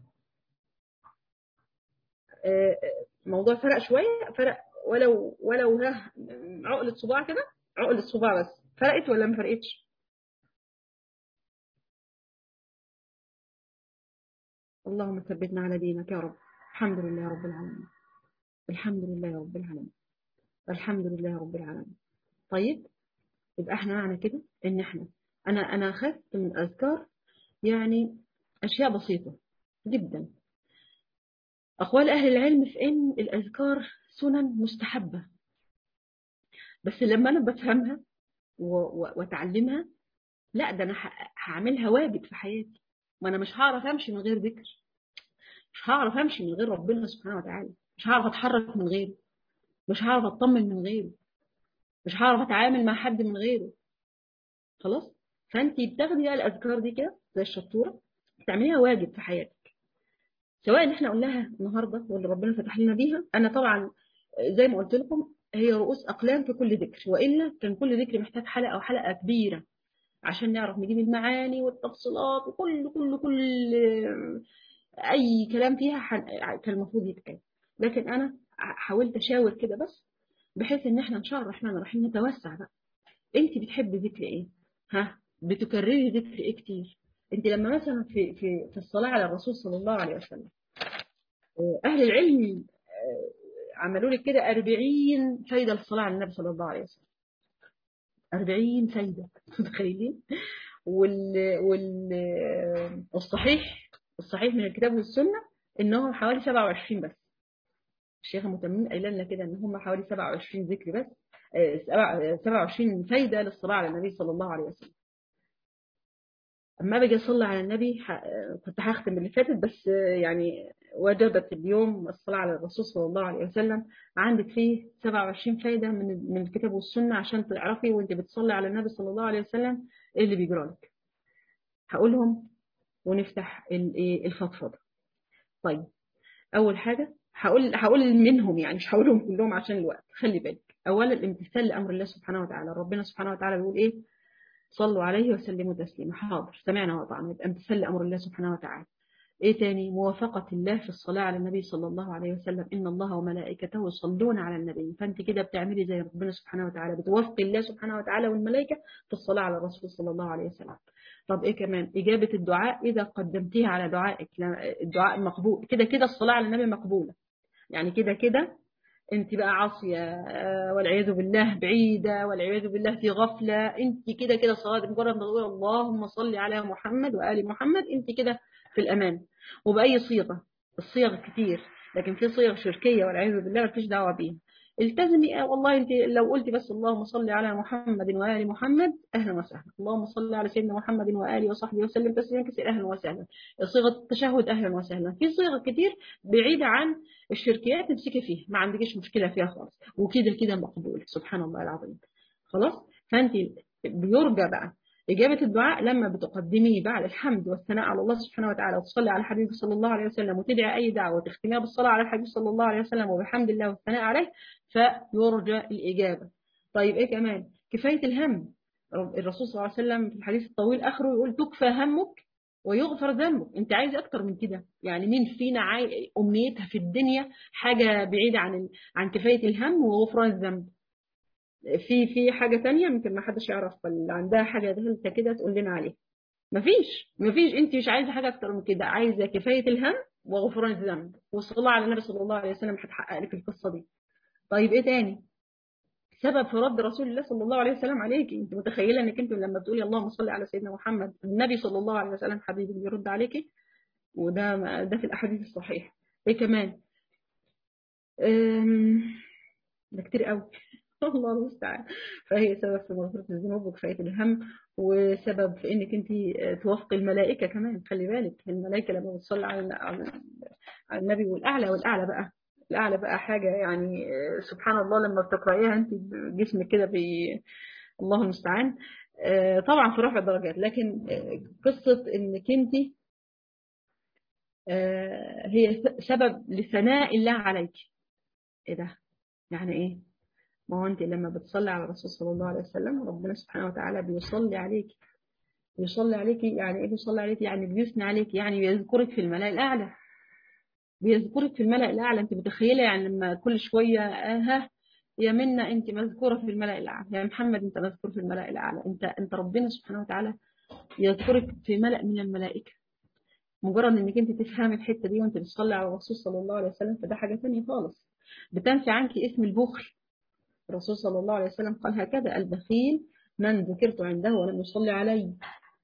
موضوع فرق شويه فرق ولو ولو ها عقله صباع كده عقله صباع بس فرقت ولا ما فرقتش اللهم ثبتنا على دينك يا رب الحمد لله رب العالمين الحمد لله رب العالمين الحمد لله رب العالمين طيب يبقى احنا معنى كده ان احنا انا انا اخذت من اذكار يعني اشياء بسيطه جدا اقوال اهل العلم في ان الاذكار سنن مستحبه بس لما انا بفهمها واتعلمها لا ده انا هعملها واجب في حياتي ما انا مش هعرف امشي من غير ذكر مش هعرف امشي من غير ربنا سبحانه وتعالى مش هعرف اتحرك من غيره مش هعرف اطمن من غيره مش هعرف اتعامل مع حد من غيره خلاص فانت بتاخدي بقى الاذكار دي كده زي الشطوره تعمليها واجب في حياتك سواء اللي احنا قلناها النهارده واللي ربنا فتح لنا بيها انا طبعا زي ما قلت لكم هي رؤوس اقلام في كل ذكر والا كان كل ذكر محتاج حلقه او حلقه كبيره عشان نعرف نجيب المعاني والتفصيلات وكل كل كل اي كلام فيها كان المفروض يتقال لكن انا حاولت اشاور كده بس بحيث ان احنا ان شاء الله الرحمن الرحيم نتوسع بقى انت بتحبي ذكر ايه ها بتكرري ذكر ايه كتير انت لما مثلا في في في الصلاه على الرسول صلى الله عليه وسلم اهل العلم عملوا لك كده 40 فايده للصلاه على النبي صلى الله عليه وسلم 40 فايده متخيلين وال وال والصحيح الصحيح من الكتاب والسنه انهم حوالي 27 بس الشيخ المتممين قايل لنا كده ان هم حوالي 27 ذكر بس 27 فايده للصلاه على النبي صلى الله عليه وسلم اما باجي اصلي على النبي كنت هختم اللي فاتت بس يعني وجبت اليوم الصلاه على الرسول صلى الله عليه وسلم عندك فيه 27 فايده من من الكتاب والسنه عشان تعرفي وانت بتصلي على النبي صلى الله عليه وسلم ايه اللي بيجرى لك هقولهم ونفتح الفضفضه طيب اول حاجه هقول هقول منهم يعني مش هقولهم كلهم عشان الوقت خلي بالك اولا الامتثال لامر الله سبحانه وتعالى ربنا سبحانه وتعالى بيقول ايه صلوا عليه وسلموا تسليما حاضر سمعنا وأطعنا يبقى امتثال لامر الله سبحانه وتعالى ايه تاني موافقة الله في الصلاة على النبي صلى الله عليه وسلم إن الله وملائكته يصلون على النبي فأنت كده بتعملي زي ربنا سبحانه وتعالى بتوافقي الله سبحانه وتعالى والملائكة في الصلاة على الرسول صلى الله عليه وسلم طب ايه كمان إجابة الدعاء إذا قدمتيها على دعائك الدعاء مقبول كده كده الصلاة على النبي مقبولة يعني كده كده انت بقى عاصية والعياذ بالله بعيدة والعياذ بالله في غفلة انت كده كده صلاة مجرد ما تقول اللهم صل على محمد وآل محمد انت كده في الأمان وبأي صيغة الصيغ كتير لكن في صيغ شركية والعياذ بالله مفيش دعوة بيها التزمي والله انت لو قلتي بس اللهم صل على محمد وآل محمد أهلا وسهلا اللهم صل على سيدنا محمد وآله وصحبه وسلم تسليما كثيرا أهلا وسهلا صيغة التشهد أهلا وسهلا في صيغ كتير بعيدة عن الشركيات تمسكي فيها ما عندكيش مشكلة فيها خالص وكده كده مقبول سبحان الله العظيم خلاص فأنت بيرجى بقى إجابة الدعاء لما بتقدميه بعد الحمد والثناء على الله سبحانه وتعالى وتصلي على حبيبك صلى الله عليه وسلم وتدعي أي دعوة وتختميها بالصلاة على الحبيب صلى الله عليه وسلم وبحمد الله والثناء عليه فيرجى الإجابة طيب إيه كمان كفاية الهم الرسول صلى الله عليه وسلم في الحديث الطويل آخره يقول تكفى همك ويغفر ذنبك انت عايز اكتر من كده يعني مين فينا عاي... امنيتها في الدنيا حاجه بعيده عن عن كفايه الهم وغفران الذنب في في حاجة تانية يمكن ما حدش يعرف اللي عندها حاجة ثالثة كده تقول لنا عليها مفيش مفيش انت مش عايزة حاجة اكتر من كده عايزة كفاية الهم وغفران الذنب والصلاة على النبي صلى الله عليه وسلم هتحقق لك القصة دي طيب ايه تاني سبب في رد رسول الله صلى الله عليه وسلم عليكي انت متخيلة انك انت لما بتقولي اللهم صل على سيدنا محمد النبي صلى الله عليه وسلم حبيبي بيرد عليكي وده ده في الاحاديث الصحيحة ايه كمان ده كتير قوي الله المستعان فهي سبب في مغفرة الذنوب وكفاية الهم وسبب في انك انت توافقي الملائكة كمان خلي بالك الملائكة لما بتصلي على على النبي والاعلى والاعلى بقى الاعلى بقى حاجة يعني سبحان الله لما بتقرأيها انت جسمك كده بي الله المستعان طبعا في رفع الدرجات لكن قصة انك انت هي سبب لثناء الله عليك ايه ده يعني ايه ما هو انت لما بتصلي على الرسول صلى الله عليه وسلم ربنا سبحانه وتعالى بيصلي عليك بيصلي عليك يعني ايه بيصلي عليك يعني بيثني عليك يعني بيذكرك في الملأ الأعلى بيذكرك في الملأ الأعلى انت متخيلة يعني لما كل شوية اه يا منا انت مذكورة في الملأ الأعلى يا محمد انت مذكور في الملأ الأعلى انت انت ربنا سبحانه وتعالى يذكرك في ملأ من الملائكة مجرد انك انت تفهمي الحتة دي وانت بتصلي على الرسول صلى الله عليه وسلم فده حاجة ثانيه خالص بتنفي عنك اسم البخل الرسول صلى الله عليه وسلم قال هكذا البخيل من ذكرت عنده ولم يصلي علي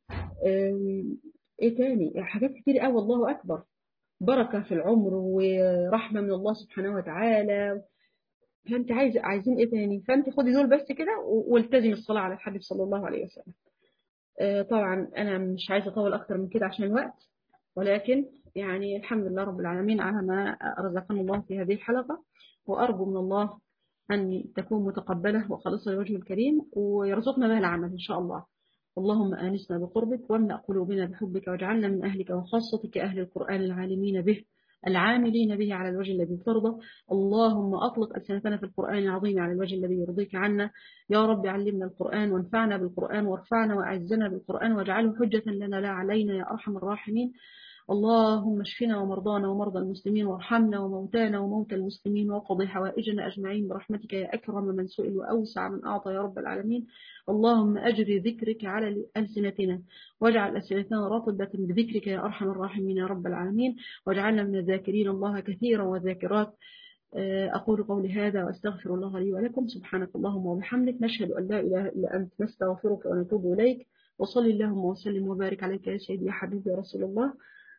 ايه تاني حاجات كتير قوي الله اكبر بركة في العمر ورحمة من الله سبحانه وتعالى فانت عايز عايزين ايه تاني فانت خدي دول بس كده والتزمي الصلاة على الحبيب صلى الله عليه وسلم طبعا انا مش عايزة اطول اكتر من كده عشان الوقت ولكن يعني الحمد لله رب العالمين على ما رزقنا الله في هذه الحلقة وارجو من الله أن تكون متقبلة وخالصة لوجه الكريم ويرزقنا بها العمل إن شاء الله اللهم آنسنا بقربك واملأ قلوبنا بحبك واجعلنا من أهلك وخاصتك أهل القرآن العالمين به العاملين به على الوجه الذي ترضى اللهم أطلق ألسنتنا في القرآن العظيم على الوجه الذي يرضيك عنا يا رب علمنا القرآن وانفعنا بالقرآن وارفعنا وأعزنا بالقرآن واجعله حجة لنا لا علينا يا أرحم الراحمين اللهم اشفنا ومرضانا ومرضى المسلمين وارحمنا وموتانا وموتى المسلمين وقضي حوائجنا أجمعين برحمتك يا أكرم من سئل وأوسع من أعطى يا رب العالمين اللهم أجري ذكرك على ألسنتنا واجعل ألسنتنا رطبة بذكرك يا أرحم الراحمين يا رب العالمين واجعلنا من الذاكرين الله كثيرا وذاكرات أقول قولي هذا وأستغفر الله لي ولكم سبحانك اللهم وبحمدك نشهد أن لا إله إلا أنت نستغفرك ونتوب إليك وصلي اللهم وسلم وبارك عليك يا سيدي يا حبيبي يا رسول الله